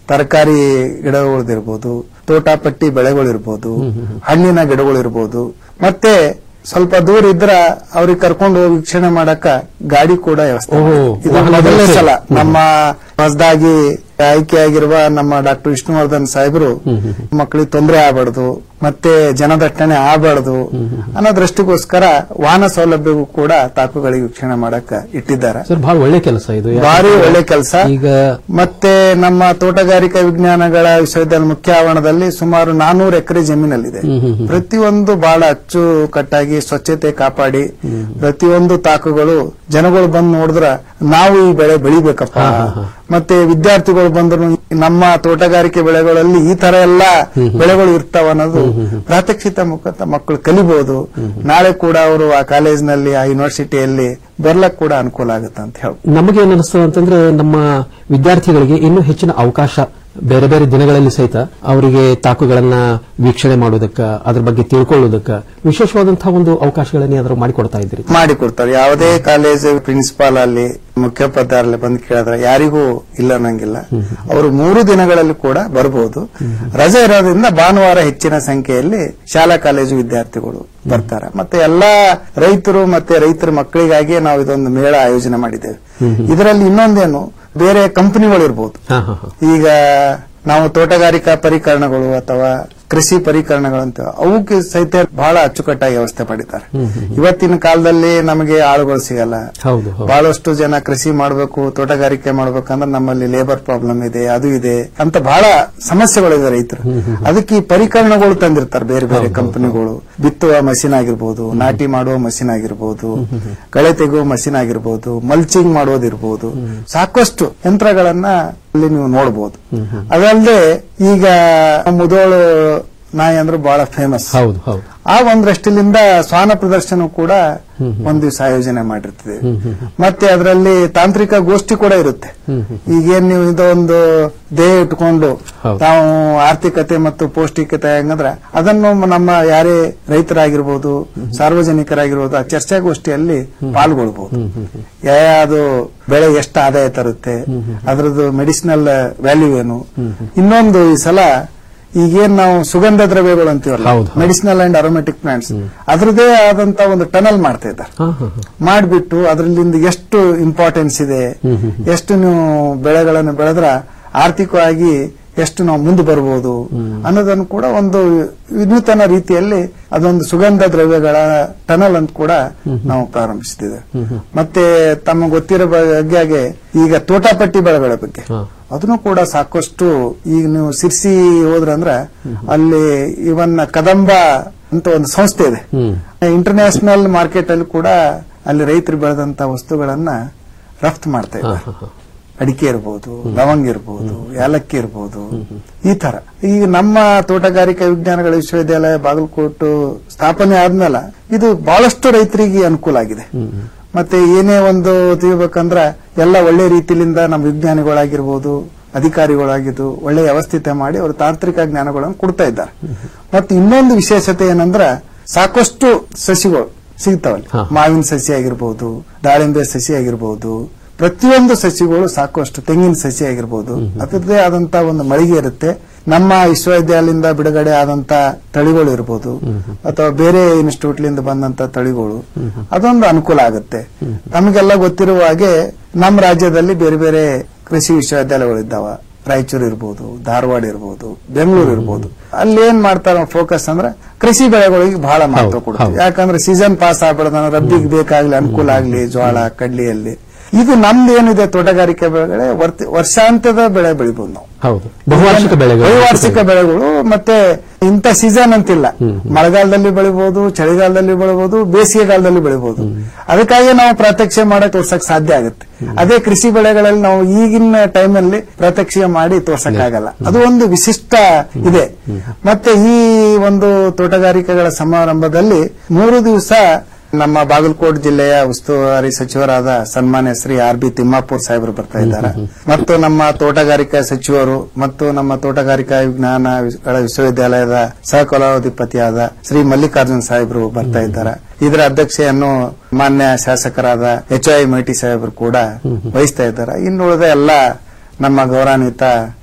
ತರಕಾರಿ ಗಿಡಗಳಿರ್ಬೋದು ತೋಟಪಟ್ಟಿ ಬೆಳೆಗಳಿರ್ಬೋದು ಹಣ್ಣಿನ ಗಿಡಗಳಿರ್ಬೋದು ಮತ್ತೆ ಸ್ವಲ್ಪ ದೂರ ಇದ್ರ ಅವ್ರಿಗೆ ಕರ್ಕೊಂಡು ಹೋಗಿ ವೀಕ್ಷಣೆ ಮಾಡಕ ಗಾಡಿ ಕೂಡ ವ್ಯವಸ್ಥೆ ಓಹೋ, ಇದು ವಾಹನ ಮೊದಲನೇ ವ್ಯವಸ್ಥೆ. ಸಲ ನಮ್ಮ ಹೊಸದಾಗಿ ಆಯ್ಕೆಯಾಗಿರುವ ನಮ್ಮ ಡಾಕ್ಟರ್ ವಿಷ್ಣುವರ್ಧನ್ ಸಾಹೇಬರು ಮಕ್ಕಳಿಗೆ ತೊಂದರೆ ಆಗಬಾರ್ದು ಮತ್ತೆ ಜನದಟ್ಟಣೆ ಆಗಬಾರ್ದು ಅನ್ನೋ ದೃಷ್ಟಿಗೋಸ್ಕರ ವಾಹನ ಸೌಲಭ್ಯವೂ ಕೂಡ ತಾಕುಗಳಿಗೆ ವೀಕ್ಷಣೆ ಮಾಡಕ ಇಟ್ಟಿದ್ದಾರೆ ಸರ್ ಬಹಳ ಒಳ್ಳೆ ಕೆಲಸ ಇದು ಭಾರಿ ಒಳ್ಳೆ ಕೆಲಸ ಈಗ ಮತ್ತೆ ನಮ್ಮ ತೋಟಗಾರಿಕಾ ವಿಜ್ಞಾನಗಳ ವಿಶ್ವವಿದ್ಯಾಲಯ ಮುಖ್ಯ ಆವರಣದಲ್ಲಿ ಸುಮಾರು ನಾನೂರು ಎಕರೆ ಜಮೀನಲ್ಲಿದೆ ಪ್ರತಿಯೊಂದು ಬಹಳ ಅಚ್ಚುಕಟ್ಟಾಗಿ ಸ್ವಚ್ಛತೆ ಕಾಪಾಡಿ ಪ್ರತಿಯೊಂದು ತಾಕುಗಳು ಜನಗಳು ಬಂದು ನೋಡಿದ್ರ ನಾವು ಈ ಬೆಳೆ ಬೆಳಿಬೇಕಪ್ಪ ಮತ್ತೆ ವಿದ್ಯಾರ್ಥಿಗಳು ಬಂದ್ರು ನಮ್ಮ ತೋಟಗಾರಿಕೆ ಬೆಳೆಗಳಲ್ಲಿ ಈ ತರ ಎಲ್ಲ ಬೆಳೆಗಳು ಇರ್ತಾವ ಅನ್ನೋದು ಪ್ರಾತ್ಯಕ್ಷಿತ ಮುಖಾಂತರ ಮಕ್ಕಳು ಕಲಿಬಹುದು ನಾಳೆ ಕೂಡ ಅವರು ಆ ಕಾಲೇಜಿನಲ್ಲಿ ಆ ಯೂನಿವರ್ಸಿಟಿಯಲ್ಲಿ ಬರ್ಲಕ್ ಕೂಡ ಅನುಕೂಲ ಆಗುತ್ತೆ ಅಂತ ಹೇಳಿ ನಮಗೆ ಏನ್ ಅನಿಸ್ತದೆ ಅಂತಂದ್ರೆ ನಮ್ಮ ವಿದ್ಯಾರ್ಥಿಗಳಿಗೆ ಇನ್ನೂ ಹೆಚ್ಚಿನ ಅವಕಾಶ ಬೇರೆ ಬೇರೆ ದಿನಗಳಲ್ಲಿ ಸಹಿತ ಅವರಿಗೆ ತಾಕುಗಳನ್ನ ವೀಕ್ಷಣೆ ಮಾಡೋದಕ್ಕ ಅದ್ರ ಬಗ್ಗೆ ತಿಳ್ಕೊಳ್ಳೋದಕ್ಕ ವಿಶೇಷವಾದಂತಹ ಒಂದು ಅವಕಾಶಗಳನ್ನ ಏನಾದ್ರು ಮಾಡಿಕೊಡ್ತಾ ಇದ್ರಿ ಮಾಡಿಕೊಡ್ತಾರೆ ಯಾವುದೇ ಕಾಲೇಜ್ ಪ್ರಿನ್ಸಿಪಾಲ್ ಅಲ್ಲಿ ಮುಖ್ಯೋಪಾಧ್ಯಾಯರಲ್ಲಿ ಬಂದು ಕೇಳಿದ್ರೆ ಯಾರಿಗೂ ಇಲ್ಲ ಅನ್ನಂಗಿಲ್ಲ ಅವರು ಮೂರು ದಿನಗಳಲ್ಲಿ ಕೂಡ ಬರಬಹುದು ರಜೆ ಇರೋದ್ರಿಂದ ಭಾನುವಾರ ಹೆಚ್ಚಿನ ಸಂಖ್ಯೆಯಲ್ಲಿ ಶಾಲಾ ಕಾಲೇಜು ವಿದ್ಯಾರ್ಥಿಗಳು ಬರ್ತಾರೆ ಮತ್ತೆ ಎಲ್ಲಾ ರೈತರು ಮತ್ತೆ ರೈತರ ಮಕ್ಕಳಿಗಾಗಿ ನಾವು ಇದೊಂದು ಮೇಳ ಆಯೋಜನೆ ಮಾಡಿದ್ದೇವೆ ಇದರಲ್ಲಿ ಇನ್ನೊಂದೇನು ಬೇರೆ ಕಂಪನಿಗಳು ಇರ್ಬೋದು ಈಗ ನಾವು ತೋಟಗಾರಿಕಾ ಪರಿಕರಣಗಳು ಅಥವಾ ಕೃಷಿ ಪರಿಕರಣಗಳಂತ ಅವಕ್ಕೆ ಸಹಿತ ಬಹಳ ಅಚ್ಚುಕಟ್ಟಾಗಿ ವ್ಯವಸ್ಥೆ ಮಾಡಿದ್ದಾರೆ ಇವತ್ತಿನ ಕಾಲದಲ್ಲಿ ನಮಗೆ ಆಳುಗಳು ಸಿಗಲ್ಲ ಹೌದು ಹೌದು ಬಹಳಷ್ಟು ಜನ ಕೃಷಿ ಮಾಡಬೇಕು ತೋಟಗಾರಿಕೆ ಮಾಡ್ಬೇಕಂದ್ರೆ ನಮ್ಮಲ್ಲಿ ಲೇಬರ್ ಪ್ರಾಬ್ಲಮ್ ಇದೆ ಅದು ಇದೆ ಅಂತ ಬಹಳ ಸಮಸ್ಯೆಗಳಿದೆ ರೈತರು ಅದಕ್ಕೆ ಈ ಪರಿಕರಣಗಳು ತಂದಿರ್ತಾರೆ ಬೇರೆ ಬೇರೆ ಕಂಪನಿಗಳು ಬಿತ್ತುವ ಮಷಿನ್ ಆಗಿರ್ಬೋದು ನಾಟಿ ಮಾಡುವ ಮಷಿನ್ ಆಗಿರ್ಬೋದು ಕಳೆ ತೆಗೆಯುವ ಮಷಿನ್ ಆಗಿರ್ಬೋದು ಮಲ್ಚಿಂಗ್ ಮಾಡೋದಿರ್ಬೋದು ಸಾಕಷ್ಟು ಯಂತ್ರಗಳನ್ನ ಅಲ್ಲಿ ನೀವು ನೋಡಬಹುದು ಅದಲ್ಲದೆ ಈಗ ಮುದೋಳು ನಾಯಿ ಅಂದ್ರೆ ಬಹಳ ಫೇಮಸ್ ಹೌದು ಹೌದು ಆ ಒಂದರಷ್ಟಲಿಂದ ಶ್ವಾನ ಪ್ರದರ್ಶನ ಕೂಡ ಒಂದ್ ದಿವಸ ಆಯೋಜನೆ ಮಾಡಿರ್ತೀವಿ ಮತ್ತೆ ಅದರಲ್ಲಿ ತಾಂತ್ರಿಕ ಗೋಷ್ಠಿ ಕೂಡ ಇರುತ್ತೆ ಈಗೇನ್ ನೀವು ಇದೊಂದು ದೇಹ ಇಟ್ಕೊಂಡು ತಾವು ಆರ್ಥಿಕತೆ ಮತ್ತು ಪೌಷ್ಟಿಕತೆ ಹೆಂಗಂದ್ರೆ ಅದನ್ನು ನಮ್ಮ ಯಾರೇ ರೈತರಾಗಿರ್ಬೋದು ಸಾರ್ವಜನಿಕರಾಗಿರ್ಬೋದು ಆ ಚರ್ಚಾಗೋಷ್ಠಿಯಲ್ಲಿ ಪಾಲ್ಗೊಳ್ಬಹುದು ಯಾವುದು ಬೆಳೆ ಎಷ್ಟು ಆದಾಯ ತರುತ್ತೆ ಅದರದ್ದು ಮೆಡಿಸಿನಲ್ ವ್ಯಾಲ್ಯೂ ಏನು ಇನ್ನೊಂದು ಈ ಸಲ ಈಗೇನ್ ನಾವು ಸುಗಂಧ ದ್ರವ್ಯಗಳು ಅಂತೀವಲ್ಲ ಮೆಡಿಸಿನಲ್ ಅಂಡ್ ಅರೋಮೆಟಿಕ್ ಪ್ಲಾಂಟ್ಸ್ ಅದ್ರದೇ ಆದಂತ ಒಂದು ಟನಲ್ ಮಾಡ್ತಾ ಇದ್ದಾರೆ ಮಾಡ್ಬಿಟ್ಟು ಅದರಿಂದ ಎಷ್ಟು ಇಂಪಾರ್ಟೆನ್ಸ್ ಇದೆ ಎಷ್ಟು ನೀವು ಬೆಳೆಗಳನ್ನು ಬೆಳೆದ್ರ ಆರ್ಥಿಕವಾಗಿ ಎಷ್ಟು ನಾವು ಮುಂದೆ ಬರ್ಬೋದು ಅನ್ನೋದನ್ನು ಕೂಡ ಒಂದು ವಿನೂತನ ರೀತಿಯಲ್ಲಿ ಅದೊಂದು ಸುಗಂಧ ದ್ರವ್ಯಗಳ ಟನಲ್ ಅಂತ ಕೂಡ ನಾವು ಪ್ರಾರಂಭಿಸಿದ್ದೇವೆ ಮತ್ತೆ ತಮ್ಮ ಗೊತ್ತಿರೋ ಬಗ್ಗೆ ಈಗ ತೋಟಪಟ್ಟಿ ಬೆಳೆಗಳ ಬಗ್ಗೆ ಅದನ್ನು ಕೂಡ ಸಾಕಷ್ಟು ಈಗ ನೀವು ಸಿರ್ಸಿ ಹೋದ್ರಂದ್ರ ಅಲ್ಲಿ ಇವನ್ ಕದಂಬ ಅಂತ ಒಂದು ಸಂಸ್ಥೆ ಇದೆ ಇಂಟರ್ನ್ಯಾಷನಲ್ ಮಾರ್ಕೆಟ್ ಅಲ್ಲಿ ಕೂಡ ಅಲ್ಲಿ ರೈತರು ಬೆಳೆದಂತ ವಸ್ತುಗಳನ್ನ ರಫ್ತು ಮಾಡ್ತಾ ಇದ್ದಾರೆ ಅಡಿಕೆ ಇರಬಹುದು ಲವಂಗ ಇರಬಹುದು ಏಲಕ್ಕಿ ಇರಬಹುದು ಈ ತರ ಈಗ ನಮ್ಮ ತೋಟಗಾರಿಕಾ ವಿಜ್ಞಾನಗಳ ವಿಶ್ವವಿದ್ಯಾಲಯ ಬಾಗಲಕೋಟು ಸ್ಥಾಪನೆ ಆದ್ಮೇಲೆ ಇದು ಬಹಳಷ್ಟು ರೈತರಿಗೆ ಅನುಕೂಲ ಆಗಿದೆ ಮತ್ತೆ ಏನೇ ಒಂದು ತಿಳಿಬೇಕಂದ್ರ ಎಲ್ಲ ಒಳ್ಳೆ ರೀತಿಯಿಂದ ನಮ್ಮ ವಿಜ್ಞಾನಿಗಳಾಗಿರ್ಬೋದು ಅಧಿಕಾರಿಗಳಾಗಿದ್ದು ಒಳ್ಳೆ ವ್ಯವಸ್ಥಿತ ಮಾಡಿ ಅವರು ತಾಂತ್ರಿಕ ಜ್ಞಾನಗಳನ್ನು ಕೊಡ್ತಾ ಇದ್ದಾರೆ ಮತ್ತೆ ಇನ್ನೊಂದು ವಿಶೇಷತೆ ಏನಂದ್ರ ಸಾಕಷ್ಟು ಸಸಿಗಳು ಸಿಗ್ತಾವಲ್ಲಿ ಮಾವಿನ ಸಸಿ ಆಗಿರ್ಬೋದು ದಾಳಿಂಬೆ ಸಸಿ ಆಗಿರ್ಬೋದು ಪ್ರತಿಯೊಂದು ಸಸಿಗಳು ಸಾಕಷ್ಟು ತೆಂಗಿನ ಸಸಿ ಆಗಿರ್ಬೋದು ಅದರದ್ದೇ ಆದಂತ ಒಂದು ಮಳಿಗೆ ಇರುತ್ತೆ ನಮ್ಮ ವಿಶ್ವವಿದ್ಯಾಲಯದಿಂದ ಬಿಡುಗಡೆ ಆದಂತ ತಳಿಗಳು ಇರ್ಬೋದು ಅಥವಾ ಬೇರೆ ಇನ್ಸ್ಟಿಟ್ಯೂಟ್ಲಿಂದ ಬಂದಂತ ತಳಿಗಳು ಅದೊಂದು ಅನುಕೂಲ ಆಗುತ್ತೆ ನಮಗೆಲ್ಲ ಗೊತ್ತಿರುವ ಹಾಗೆ ನಮ್ಮ ರಾಜ್ಯದಲ್ಲಿ ಬೇರೆ ಬೇರೆ ಕೃಷಿ ವಿಶ್ವವಿದ್ಯಾಲಯಗಳು ಇದ್ದಾವ ರಾಯಚೂರು ಇರ್ಬೋದು ಧಾರವಾಡ ಇರ್ಬೋದು ಬೆಂಗಳೂರು ಇರ್ಬೋದು ಅಲ್ಲಿ ಏನ್ ಮಾಡ್ತಾರ ಫೋಕಸ್ ಅಂದ್ರೆ ಕೃಷಿ ಬೆಳೆಗಳಿಗೆ ಬಹಳ ಮಹತ್ವ ಕೊಡ್ತಾರೆ ಯಾಕಂದ್ರೆ ಸೀಸನ್ ಪಾಸ್ ಆಗ್ಬಿಡದ ರಬ್ಬಿಗೆ ಬೇಕಾಗ್ಲಿ ಅನುಕೂಲ ಆಗ್ಲಿ ಜೋಳ ಕಡ್ಲಿಯಲ್ಲಿ ಇದು ನಮ್ದು ಏನಿದೆ ತೋಟಗಾರಿಕೆ ಬೆಳೆಗಳೇ ವರ್ತಿ- ವರ್ಷಾಂತ್ಯದ ಬೆಳೆ ಬೆಳಿಬಹುದು ನಾವು ಹೌದು ಬಹುವಾರ್ಷಿಕ ಬೆಳೆಗಳು ಬಹುವಾರ್ಷಿಕ ಬೆಳೆಗಳು ಮತ್ತೆ ಇಂಥ ಸೀಸನ್ ಅಂತಿಲ್ಲ ಮಳೆಗಾಲದಲ್ಲಿ ಬೆಳಿಬಹುದು ಚಳಿಗಾಲದಲ್ಲಿ ಬೆಳಿಬಹುದು ಬೇಸಿಗೆಗಾಲದಲ್ಲಿ ಬೆಳಿಬಹುದು ಅದಕ್ಕಾಗಿ ನಾವು ಪ್ರತ್ಯಕ್ಷ ಮಾಡಕ್ ತೋರ್ಸಕ್ ಸಾಧ್ಯ ಆಗುತ್ತೆ ಅದೇ ಕೃಷಿ ಬೆಳೆಗಳಲ್ಲಿ ನಾವು ಈಗಿನ ಟೈಮಲ್ಲಿ ಪ್ರತ್ಯಕ್ಷ ಮಾಡಿ ತೋರ್ಸಕ್ ಆಗಲ್ಲ ಅದು ಒಂದು ವಿಶಿಷ್ಟ ಇದೆ ಮತ್ತೆ ಈ ಒಂದು ತೋಟಗಾರಿಕೆಗಳ ಸಮಾರಂಭದಲ್ಲಿ ಮೂರು ದಿವಸ ನಮ್ಮ ಬಾಗಲಕೋಟ್ ಜಿಲ್ಲೆಯ ಉಸ್ತುವಾರಿ ಸಚಿವರಾದ ಸನ್ಮಾನ್ಯ ಶ್ರೀ ಆರ್ ಬಿ ತಿಮ್ಮಾಪುರ್ ಸಾಹೇಬರು ಬರ್ತಾ ಇದ್ದಾರೆ ಮತ್ತು ನಮ್ಮ ತೋಟಗಾರಿಕಾ ಸಚಿವರು ಮತ್ತು ನಮ್ಮ ತೋಟಗಾರಿಕಾ ವಿಜ್ಞಾನಗಳ ವಿಶ್ವವಿದ್ಯಾಲಯದ ಸಹಕುಲಾಧಿಪತಿಯಾದ ಶ್ರೀ ಮಲ್ಲಿಕಾರ್ಜುನ್ ಸಾಹೇಬರು ಬರ್ತಾ ಇದ್ದಾರೆ ಇದರ ಅಧ್ಯಕ್ಷೆಯನ್ನು ಮಾನ್ಯ ಶಾಸಕರಾದ ಎಚ್ ಐ ಮೈಟಿ ಸಾಹೇಬರು ಕೂಡ ವಹಿಸ್ತಾ ಇದ್ದಾರೆ ಇನ್ನುಳಿದ ಎಲ್ಲ ನಮ್ಮ ಗೌರವಾನ್ವಿತ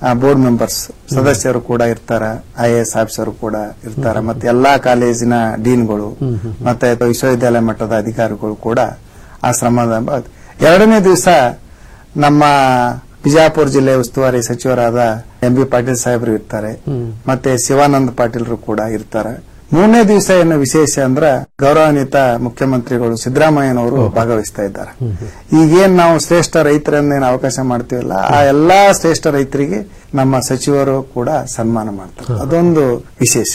ಬೋರ್ಡ್ ಮೆಂಬರ್ಸ್ ಸದಸ್ಯರು ಕೂಡ ಇರ್ತಾರ ಐ ಎ ಎಸ್ ಆಫೀಸರು ಕೂಡ ಇರ್ತಾರ ಮತ್ತೆ ಎಲ್ಲಾ ಕಾಲೇಜಿನ ಡೀನ್ಗಳು ಮತ್ತೆ ವಿಶ್ವವಿದ್ಯಾಲಯ ಮಟ್ಟದ ಅಧಿಕಾರಿಗಳು ಕೂಡ ಆ ಶ್ರಮದ ಬ- ಎರಡನೇ ದಿವಸ ನಮ್ಮ ಬಿಜಾಪುರ ಜಿಲ್ಲೆ ಉಸ್ತುವಾರಿ ಸಚಿವರಾದ ಎಂ ಬಿ ಪಾಟೀಲ್ ಸಾಹೇಬರು ಇರ್ತಾರೆ ಮತ್ತೆ ಶಿವಾನಂದ ಪಾಟೀಲ್ರು ಕೂಡ ಇರ್ತಾರೆ ಮೂರನೇ ದಿವಸ ಏನು ವಿಶೇಷ ಅಂದ್ರ ಗೌರವಾನ್ವಿತ ಮುಖ್ಯಮಂತ್ರಿಗಳು ಸಿದ್ದರಾಮಯ್ಯನವರು ಭಾಗವಹಿಸ್ತಾ ಇದ್ದಾರೆ ಈಗೇನ್ ನಾವು ಶ್ರೇಷ್ಠ ರೈತರನ್ನೇನು ಅವಕಾಶ ಮಾಡ್ತೀವಲ್ಲ ಆ ಎಲ್ಲಾ ಶ್ರೇಷ್ಠ ರೈತರಿಗೆ ನಮ್ಮ ಸಚಿವರು ಕೂಡ ಸನ್ಮಾನ ಮಾಡ್ತಾರೆ ಅದೊಂದು ವಿಶೇಷ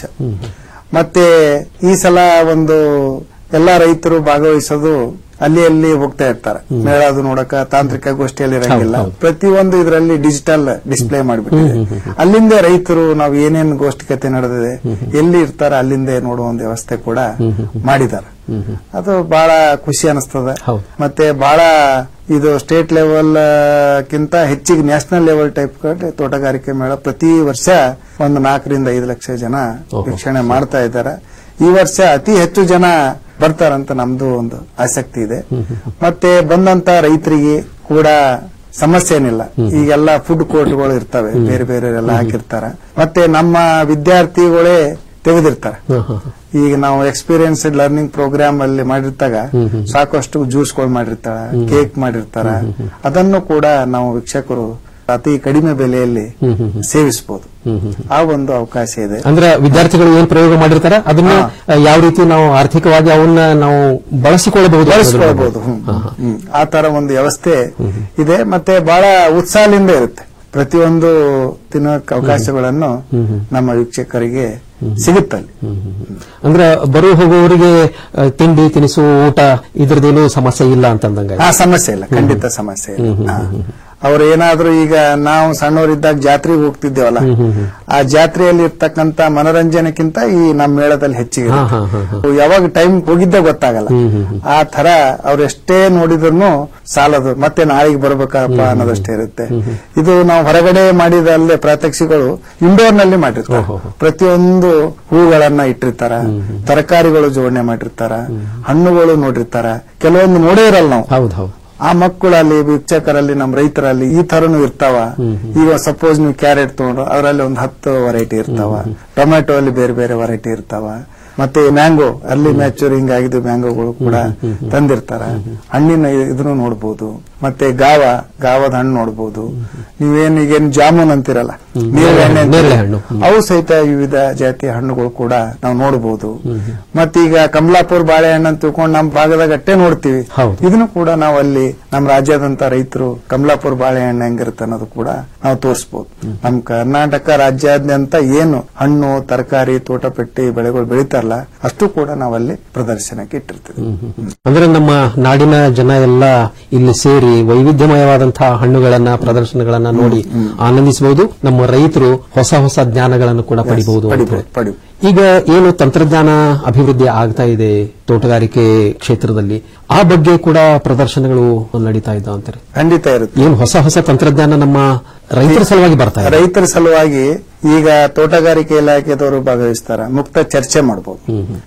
ಮತ್ತೆ ಈ ಸಲ ಒಂದು ಎಲ್ಲಾ ರೈತರು ಭಾಗವಹಿಸೋದು ಅಲ್ಲಿ ಅಲ್ಲಿ ಹೋಗ್ತಾ ಇರ್ತಾರೆ ಮೇಳ ಅದು ನೋಡಕ ತಾಂತ್ರಿಕ ಗೋಷ್ಠಿಯಲ್ಲಿ ಇರಂಗಿಲ್ಲ ಪ್ರತಿಯೊಂದು ಇದರಲ್ಲಿ ಡಿಜಿಟಲ್ ಡಿಸ್ಪ್ಲೇ ಮಾಡಿಬಿಟ್ಟಿದೆ ಅಲ್ಲಿಂದ ರೈತರು ನಾವು ಏನೇನು ಗೋಷ್ಠಿಕತೆ ನಡೆದಿದೆ ಎಲ್ಲಿ ಇರ್ತಾರ ಅಲ್ಲಿಂದ ನೋಡುವ ಒಂದು ವ್ಯವಸ್ಥೆ ಕೂಡ ಮಾಡಿದ್ದಾರೆ ಅದು ಬಹಳ ಖುಷಿ ಅನಿಸ್ತದ ಮತ್ತೆ ಬಹಳ ಇದು ಸ್ಟೇಟ್ ಲೆವೆಲ್ ಕಿಂತ ಹೆಚ್ಚಿಗೆ ನ್ಯಾಷನಲ್ ಲೆವೆಲ್ ಟೈಪ್ ತೋಟಗಾರಿಕೆ ಮೇಳ ಪ್ರತಿ ವರ್ಷ ಒಂದು ನಾಲ್ಕರಿಂದ ಐದು ಲಕ್ಷ ಜನ ವೀಕ್ಷಣೆ ಮಾಡ್ತಾ ಇದ್ದಾರೆ ಈ ವರ್ಷ ಅತಿ ಹೆಚ್ಚು ಜನ ಬರ್ತಾರಂತ ನಮ್ದು ಒಂದು ಆಸಕ್ತಿ ಇದೆ ಮತ್ತೆ ಬಂದಂತ ರೈತರಿಗೆ ಕೂಡ ಸಮಸ್ಯೆ ಏನಿಲ್ಲ ಈಗೆಲ್ಲ ಫುಡ್ ಕೋರ್ಟ್ಗಳು ಇರ್ತವೆ ಬೇರೆ ಬೇರೆ ಎಲ್ಲ ಹಾಕಿರ್ತಾರ ಮತ್ತೆ ನಮ್ಮ ವಿದ್ಯಾರ್ಥಿಗಳೇ ತೆಗೆದಿರ್ತಾರೆ ಈಗ ನಾವು ಎಕ್ಸ್ಪೀರಿಯನ್ಸ್ಡ್ ಲರ್ನಿಂಗ್ ಪ್ರೋಗ್ರಾಮ್ ಅಲ್ಲಿ ಮಾಡಿರ್ತಾಗ ಸಾಕಷ್ಟು ಜ್ಯೂಸ್ಗಳು ಮಾಡಿರ್ತಾರ ಕೇಕ್ ಮಾಡಿರ್ತಾರ ಅದನ್ನು ಕೂಡ ನಾವು ವೀಕ್ಷಕರು ಅತಿ ಕಡಿಮೆ ಬೆಲೆಯಲ್ಲಿ ಸೇವಿಸಬಹುದು ಆ ಒಂದು ಅವಕಾಶ ಇದೆ ಅಂದ್ರೆ ವಿದ್ಯಾರ್ಥಿಗಳು ಏನ್ ಪ್ರಯೋಗ ಮಾಡಿರ್ತಾರ ಅದನ್ನ ಯಾವ ರೀತಿ ನಾವು ಆರ್ಥಿಕವಾಗಿ ಅವನ್ನ ನಾವು ಬಳಸಿಕೊಳ್ಳಬಹುದು ಬಳಸ್ಕೊಳ್ಬಹುದು ಹ್ಮ್. ಹ್ಮ್. ಆ ತರ ಒಂದು ವ್ಯವಸ್ಥೆ ಇದೆ ಮತ್ತೆ ಬಹಳ ಉತ್ಸಾಹದಿಂದ ಇರುತ್ತೆ ಪ್ರತಿಯೊಂದು ತಿನ್ನೋಕೆ ಅವಕಾಶಗಳನ್ನು ನಮ್ಮ ವೀಕ್ಷಕರಿಗೆ ಸಿಗುತ್ತಲ್ಲಿ ಅಂದ್ರೆ ಬರೋ ಹೋಗುವವರಿಗೆ ಆ, ತಿಂಡಿ ತಿನಿಸು ಊಟ ಇದ್ರದ್ದೇನು ಸಮಸ್ಯೆ ಇಲ್ಲ ಅಂತಂದಂಗ ಆ ಸಮಸ್ಯೆ ಇಲ್ಲ ಖಂಡಿತ ಸಮಸ್ಯೆ ಇಲ್ಲ ಹಾ. ಅವ್ರು ಏನಾದ್ರೂ ಈಗ ನಾವು ಸಣ್ಣವರಿದ್ದಾಗ ಜಾತ್ರೆಗೆ ಹೋಗ್ತಿದ್ದೇವಲ್ಲ ಆ ಜಾತ್ರೆಯಲ್ಲಿ ಇರ್ತಕ್ಕಂತ ಮನೋರಂಜನೆಕ್ಕಿಂತ ಈ ನಮ್ಮ ಮೇಳದಲ್ಲಿ ಹೆಚ್ಚಿಗೆ ಇರುತ್ತೆ. ಯಾವಾಗ ಟೈಮ್ ಹೋಗಿದ್ದೇ ಗೊತ್ತಾಗಲ್ಲ ಆ ತರ ಅವ್ರು ಎಷ್ಟೇ ನೋಡಿದ್ರು ಸಾಲದು ಮತ್ತೆ ನಾಳೆಗೆ ಬರ್ಬೇಕಪ್ಪ ಅನ್ನೋದಷ್ಟೇ ಇರುತ್ತೆ ಇದು ನಾವು ಹೊರಗಡೆ ಮಾಡಿದಲ್ಲೇ ಪ್ರಾತ್ಯಕ್ಷಿಗಳು ಇಂಡೋರ್ ನಲ್ಲಿ ಮಾಡಿರ್ತಾರೆ ಪ್ರತಿಯೊಂದು ಹೂಗಳನ್ನ ಇಟ್ಟಿರ್ತಾರ ತರಕಾರಿಗಳು ಜೋಡಣೆ ಮಾಡಿರ್ತಾರ ಹಣ್ಣುಗಳು ನೋಡಿರ್ತಾರ ಕೆಲವೊಂದು ನೋಡೇ ಇರಲ್ಲ ನಾವು ಹೌದು ಆ ಮಕ್ಕಳಲ್ಲಿ ವೀಕ್ಷಕರಲ್ಲಿ ನಮ್ಮ ರೈತರಲ್ಲಿ ಈ ತರನು ಇರ್ತಾವ ಈಗ ಸಪೋಸ್ ನೀವು ಕ್ಯಾರೆಟ್ ತಗೊಂಡ್ರು ಅದರಲ್ಲಿ ಒಂದು ಹತ್ತು ವೆರೈಟಿ ಇರ್ತಾವ ಟೊಮೆಟೊ ಅಲ್ಲಿ ಬೇರೆ ಬೇರೆ ವೆರೈಟಿ ಇರ್ತಾವ ಮತ್ತೆ ಮ್ಯಾಂಗೋ ಅಲ್ಲಿ ಮ್ಯಾಚೂರಿಂಗ್ ಆಗಿದ್ದು ಮ್ಯಾಂಗೋಗಳು ಕೂಡ ತಂದಿರ್ತಾರ ಹಣ್ಣಿನ ಇದನ್ನು ನೋಡ್ಬೋದು ಮತ್ತೆ ಗಾವ ಗಾವದ ಹಣ್ಣು ನೋಡ್ಬೋದು ನೀವೇನ್ ಈಗೇನ್ ಜಾಮೂನ್ ಅಂತಿರಲ್ಲ ನೇರಳೆ ಹಣ್ಣು ಅಂತೀರಿ. ನೇರಳೆ ಹಣ್ಣು. ಅವು ಸಹಿತ ವಿವಿಧ ಜಾತಿಯ ಹಣ್ಣುಗಳು ಕೂಡ ನಾವು ನೋಡಬಹುದು ಮತ್ತೀಗ ಕಮಲಾಪುರ ಬಾಳೆಹಣ್ಣು ಅಂತ ತಿಳ್ಕೊಂಡು ನಮ್ಮ ಭಾಗದಾಗ ಅಟ್ಟೆ ನೋಡ್ತೀವಿ ಇದನ್ನು ಕೂಡ ನಾವು ಅಲ್ಲಿ ನಮ್ಮ ರಾಜ್ಯಾದಂತ ರೈತರು ಕಮಲಾಪುರ ಬಾಳೆಹಣ್ಣು ಹೆಂಗಿರುತ್ತೆ ಅನ್ನೋದು ಕೂಡ ನಾವು ತೋರಿಸಬಹುದು ನಮ್ಮ ಕರ್ನಾಟಕ ರಾಜ್ಯಾದ್ಯಂತ ಏನು ಹಣ್ಣು ತರಕಾರಿ ತೋಟಪೆಟ್ಟಿ ಬೆಳೆಗಳು ಬೆಳಿತಾರಲ್ಲ ಅಷ್ಟು ಕೂಡ ನಾವಲ್ಲಿ ಪ್ರದರ್ಶನಕ್ಕೆ ಇಟ್ಟಿರ್ತೀವಿ ಅಂದ್ರೆ ನಮ್ಮ ನಾಡಿನ ಜನ ಎಲ್ಲ ಇಲ್ಲಿ ಸೇರಿ ವೈವಿಧ್ಯಮಯವಾದಂತಹ ಹಣ್ಣುಗಳನ್ನ ಪ್ರದರ್ಶನಗಳನ್ನ ನೋಡಿ ಆನಂದಿಸಬಹುದು ನಮ್ಮ ರೈತರು ಹೊಸ ಹೊಸ ಜ್ಞಾನಗಳನ್ನು ಕೂಡ ಪಡಿಬಹುದು ಅಂತ ಹೇಳಿ. ಪಡಿ ಈಗ ಏನು ತಂತ್ರಜ್ಞಾನ ಅಭಿವೃದ್ಧಿ ಆಗ್ತಾ ಇದೆ ತೋಟಗಾರಿಕೆ ಕ್ಷೇತ್ರದಲ್ಲಿ ಆ ಬಗ್ಗೆ ಕೂಡ ಪ್ರದರ್ಶನಗಳು ನಡೀತಾ ಇದ್ದಾವ ಅಂತಾರೆ ಖಂಡಿತ ಇರುತ್ತೆ ಏನು ಹೊಸ ಹೊಸ ತಂತ್ರಜ್ಞಾನ ನಮ್ಮ ರೈತರ ಸಲುವಾಗಿ ಬರ್ತಾ ಇದೆ ರೈತರ ಸಲುವಾಗಿ ಈಗ ತೋಟಗಾರಿಕೆ ಇಲಾಖೆದವರು ಭಾಗವಹಿಸ್ತಾರ ಮುಕ್ತ ಚರ್ಚೆ ಮಾಡಬಹುದು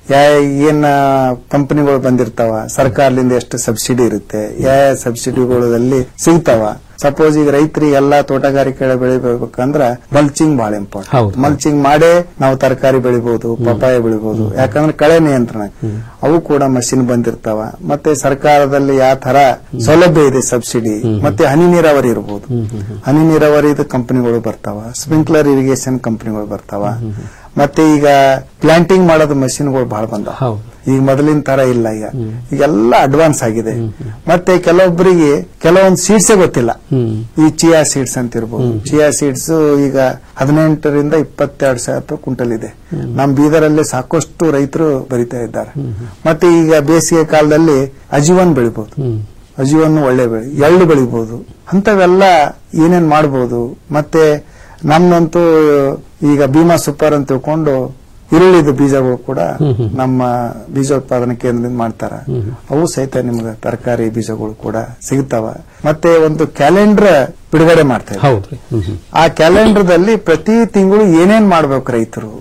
ಏನ್ ಕಂಪನಿಗಳು ಬಂದಿರ್ತಾವ ಸರ್ಕಾರದಿಂದ ಎಷ್ಟು ಸಬ್ಸಿಡಿ ಇರುತ್ತೆ ಯಾವ ಸಬ್ಸಿಡಿಗಳಲ್ಲಿ ಸಿಗ್ತಾವ ಸಪೋಸ್ ಈಗ ರೈತರಿಗೆ ಎಲ್ಲಾ ತೋಟಗಾರಿಕೆ ಬೆಳಿಬೇಕಂದ್ರ ಮಲ್ಚಿಂಗ್ ಬಹಳ ಇಂಪಾರ್ಟೆಂಟ್ ಮಲ್ಚಿಂಗ್ ಮಾಡೇ ನಾವು ತರಕಾರಿ ಬೆಳಿಬಹುದು ಪಪಾಯ ಬೆಳಿಬಹುದು ಯಾಕಂದ್ರೆ ಕಳೆ ನಿಯಂತ್ರಣ ಅವು ಕೂಡ ಮಷಿನ್ ಬಂದಿರ್ತಾವ ಮತ್ತೆ ಸರ್ಕಾರದಲ್ಲಿ ಯಾವ ತರ ಸೌಲಭ್ಯ ಇದೆ ಸಬ್ಸಿಡಿ ಮತ್ತೆ ಹನಿ ನೀರಾವರಿ ಇರಬಹುದು ಹನಿ ನೀರಾವರಿದ ಕಂಪನಿಗಳು ಬರ್ತಾವ ಸ್ಪ್ರಿಂಕ್ಲರ್ ಇರಿಗೇಷನ್ ಕಂಪನಿಗಳು ಬರ್ತಾವ ಮತ್ತೆ ಈಗ ಪ್ಲಾಂಟಿಂಗ್ ಮಾಡೋದು ಮಷಿನ್ಗಳು ಬಹಳ ಬಂದಾವ ಈಗ ಮೊದಲಿನ ತರ ಇಲ್ಲ ಈಗ ಈಗೆಲ್ಲ ಅಡ್ವಾನ್ಸ್ ಆಗಿದೆ ಮತ್ತೆ ಕೆಲವೊಬ್ಬರಿಗೆ ಕೆಲವೊಂದು ಸೀಡ್ಸೇ ಗೊತ್ತಿಲ್ಲ ಈ ಚಿಯಾ ಸೀಡ್ಸ್ ಅಂತ ಇರ್ಬೋದು ಚಿಯಾ ಸೀಡ್ಸ್ ಈಗ ಹದಿನೆಂಟರಿಂದ ಇಪ್ಪತ್ತೆರಡು ಸಾವಿರ ರೂಪಾಯಿ ಕುಂಟಲ್ ಇದೆ ನಮ್ಮ ಬೀದರಲ್ಲಿ ಸಾಕಷ್ಟು ರೈತರು ಬರಿತಾ ಇದ್ದಾರೆ ಮತ್ತೆ ಈಗ ಬೇಸಿಗೆ ಕಾಲದಲ್ಲಿ ಅಜೀವನ್ ಬೆಳಿಬಹುದು ಅಜೀವನ್ ಒಳ್ಳೆ ಬೆಳೆ ಎಳ್ಳು ಬೆಳಿಬಹುದು ಅಂತವೆಲ್ಲ ಏನೇನ್ ಮಾಡಬಹುದು ಮತ್ತೆ ನಮ್ದಂತೂ ಈಗ ಭೀಮಾ ಸೂಪರ್ ಅಂತ ತಿಳ್ಕೊಂಡು ಈರುಳ್ಳಿದ ಬೀಜಗಳು ಕೂಡ ನಮ್ಮ ಬೀಜೋತ್ಪಾದನಾ ಕೇಂದ್ರದಿಂದ ಮಾಡ್ತಾರ ಅವು ಸಹಿತ ನಿಮ್ಗೆ ತರಕಾರಿ ಬೀಜಗಳು ಕೂಡ ಸಿಗ್ತಾವ ಮತ್ತೆ ಒಂದು ಕ್ಯಾಲೆಂಡರ್ ಬಿಡುಗಡೆ ಮಾಡ್ತಾರೆ ಹೌದ್ರಿ ಆ ಕ್ಯಾಲೆಂಡರ್ದಲ್ಲಿ ಪ್ರತಿ ತಿಂಗಳು ಏನೇನ್ ಮಾಡ್ಬೇಕು ರೈತರು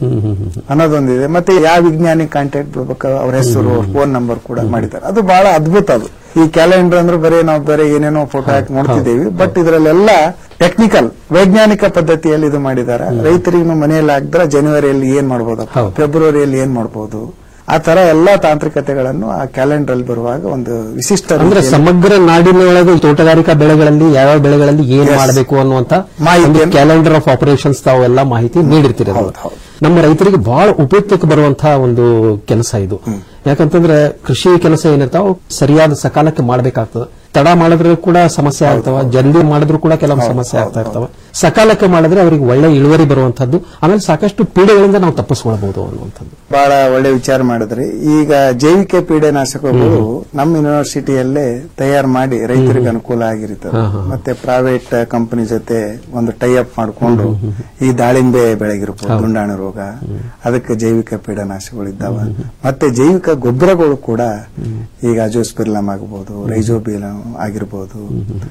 ಅನ್ನೋದೊಂದಿದೆ ಮತ್ತೆ ಯಾವ ವಿಜ್ಞಾನಿ ಕಾಂಟ್ಯಾಕ್ಟ್ ಬಿಡ್ಬೇಕು ಅವ್ರ ಹೆಸರು ಫೋನ್ ನಂಬರ್ ಕೂಡ ಮಾಡಿದ್ದಾರೆ ಅದು ಬಹಳ ಅದ್ಭುತ ಅದು ಈ ಕ್ಯಾಲೆಂಡರ್ ಅಂದ್ರೆ ಬರೀ ನಾವು ಬೇರೆ ಏನೇನೋ ಫೋಟೋ ಹಾಕಿ ನೋಡ್ತಿದ್ದೀವಿ ಬಟ್ ಇದರಲ್ಲೆಲ್ಲ ಟೆಕ್ನಿಕಲ್ ವೈಜ್ಞಾನಿಕ ಪದ್ಧತಿಯಲ್ಲಿ ಇದು ಮಾಡಿದ್ದಾರೆ ರೈತರಿಗೂ ಮನೆಯಲ್ಲಿ ಹಾಕಿದ್ರೆ ಜನವರಿಯಲ್ಲಿ ಏನ್ ಮಾಡ್ಬೋದಪ್ಪ ಫೆಬ್ರವರಿಯಲ್ಲಿ ಏನ್ ಮಾಡ್ಬೋದು ಆ ತರ ಎಲ್ಲಾ ತಾಂತ್ರಿಕತೆಗಳನ್ನು ಆ ಕ್ಯಾಲೆಂಡರ್ ಅಲ್ಲಿ ಬರುವಾಗ ಒಂದು ವಿಶಿಷ್ಟ ಅಂದ್ರೆ ರೀತಿಯಲ್ಲಿ ಸಮಗ್ರ ನಾಡಿನೊಳಗೆ ತೋಟಗಾರಿಕಾ ಬೆಳೆಗಳಲ್ಲಿ ಯಾವ ಬೆಳೆಗಳಲ್ಲಿ ಏನ್ Yes. ಮಾಡಬೇಕು ಅನ್ನುವಂತ ಮಾಹಿತಿಯನ್ನು- ಕ್ಯಾಲೆಂಡರ್ ಆಫ್ ಆಪರೇಷನ್ಸ್ ತಾವೆಲ್ಲ ಮಾಹಿತಿ ನೀಡಿರ್ತೀರಿ ಅದು. ನಮ್ಮ ರೈತರಿಗೆ ಬಹಳ ಉಪಯುಕ್ತಕ್ಕೆ ಬರುವಂತಹ ಒಂದು ಕೆಲಸ ಇದು ಯಾಕಂತಂದ್ರೆ ಕೃಷಿ ಕೆಲಸ ಏನಿರ್ತಾವ ಸರಿಯಾದ ಸಕಾಲಕ್ಕೆ ಮಾಡಬೇಕಾಗ್ತದೆ ತಡ ಮಾಡಿದ್ರೆ ಕೂಡ ಸಮಸ್ಯೆ ಆಗ್ತಾವ ಜಲ್ದಿ ಮಾಡಿದ್ರು ಕೂಡ ಕೆಲವು ಸಮಸ್ಯೆ ಆಗ್ತಾ ಇರ್ತಾವ ಸಕಾಲಕ್ಕೆ ಮಾಡಿದ್ರೆ ಅವರಿಗೆ ಒಳ್ಳೆ ಇಳುವರಿ ಬರುವಂತದ್ದು ಆಮೇಲೆ ಸಾಕಷ್ಟು ಪೀಡೆಗಳಿಂದ ನಾವು ತಪ್ಪಿಸ್ಕೊಳ್ಬಹುದು ಅನ್ನುವಂಥದ್ದು ಬಹಳ ಒಳ್ಳೆ ವಿಚಾರ ಮಾಡಿದ್ರಿ ಈಗ ಜೈವಿಕ ಪೀಡೆನಾಶಕಗಳು ನಮ್ಮ ಯೂನಿವರ್ಸಿಟಿಯಲ್ಲೇ ತಯಾರು ಮಾಡಿ ರೈತರಿಗೆ ಅನುಕೂಲ ಆಗಿರ್ತದೆ ಮತ್ತೆ ಪ್ರೈವೇಟ್ ಕಂಪನಿ ಜೊತೆ ಒಂದು ಟೈ ಅಪ್ ಮಾಡಿಕೊಂಡು ಈ ದಾಳಿಂಬೆ ಬೆಳೆಗಿರ್ಬೋದು ದುಂಡಾಣು ರೋಗ ಅದಕ್ಕೆ ಜೈವಿಕ ಪೀಡನಾಶಕಗಳು ಇದ್ದಾವ ಮತ್ತೆ ಜೈವಿಕ ಗೊಬ್ಬರಗಳು ಕೂಡ ಈಗ ಅಜೋಸ್ಪಿರ್ಲಮ್ ಆಗಬಹುದು ರೈಜೋಬಿಲಮ್ ಆಗಿರ್ಬೋದು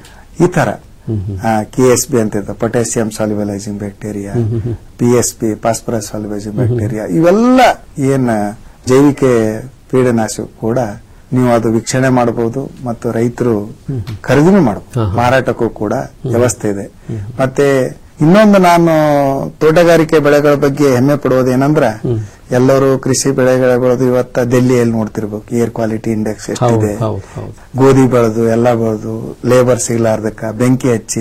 ಈ ತರ ಕೆ ಎಸ್ ಬಿ ಅಂತ ಇರ್ತದೆ potassium solubilising bacteria P S P phosphorus solubilising bacteria ಇವೆಲ್ಲ ಏನ್ ಜೈವಿಕ ಪೀಡನಾಶಕ ಕೂಡ ನೀವು ಅದು ವೀಕ್ಷಣೆ ಮಾಡಬಹುದು ಮತ್ತು ರೈತರು ಖರೀದಿನೂ ಮಾಡಬಹುದು ಮಾರಾಟಕ್ಕೂ ಕೂಡ ವ್ಯವಸ್ಥೆ ಇದೆ ಮತ್ತೆ ಇನ್ನೊಂದು ನಾನು ತೋಟಗಾರಿಕೆ ಬೆಳೆಗಳ ಬಗ್ಗೆ ಹೆಮ್ಮೆ ಪಡುವುದು ಏನಂದ್ರ ಎಲ್ಲರೂ ಕೃಷಿ ಬೆಳೆಗಳ ಬೆಳೆದು ಇವತ್ತ ದೆಲ್ಲಿಯಲ್ಲಿ ನೋಡ್ತಿರ್ಬೇಕು ಏರ್ ಕ್ವಾಲಿಟಿ ಇಂಡೆಕ್ಸ್ ಎಷ್ಟಿದೆ ಹೌದು ಹೌದು ಗೋಧಿ ಬೆಳೆದು ಎಲ್ಲ ಬೆಳೆದು ಲೇಬರ್ ಸಿಗ್ಲಾರ್ದಕ್ಕ ಬೆಂಕಿ ಹಚ್ಚಿ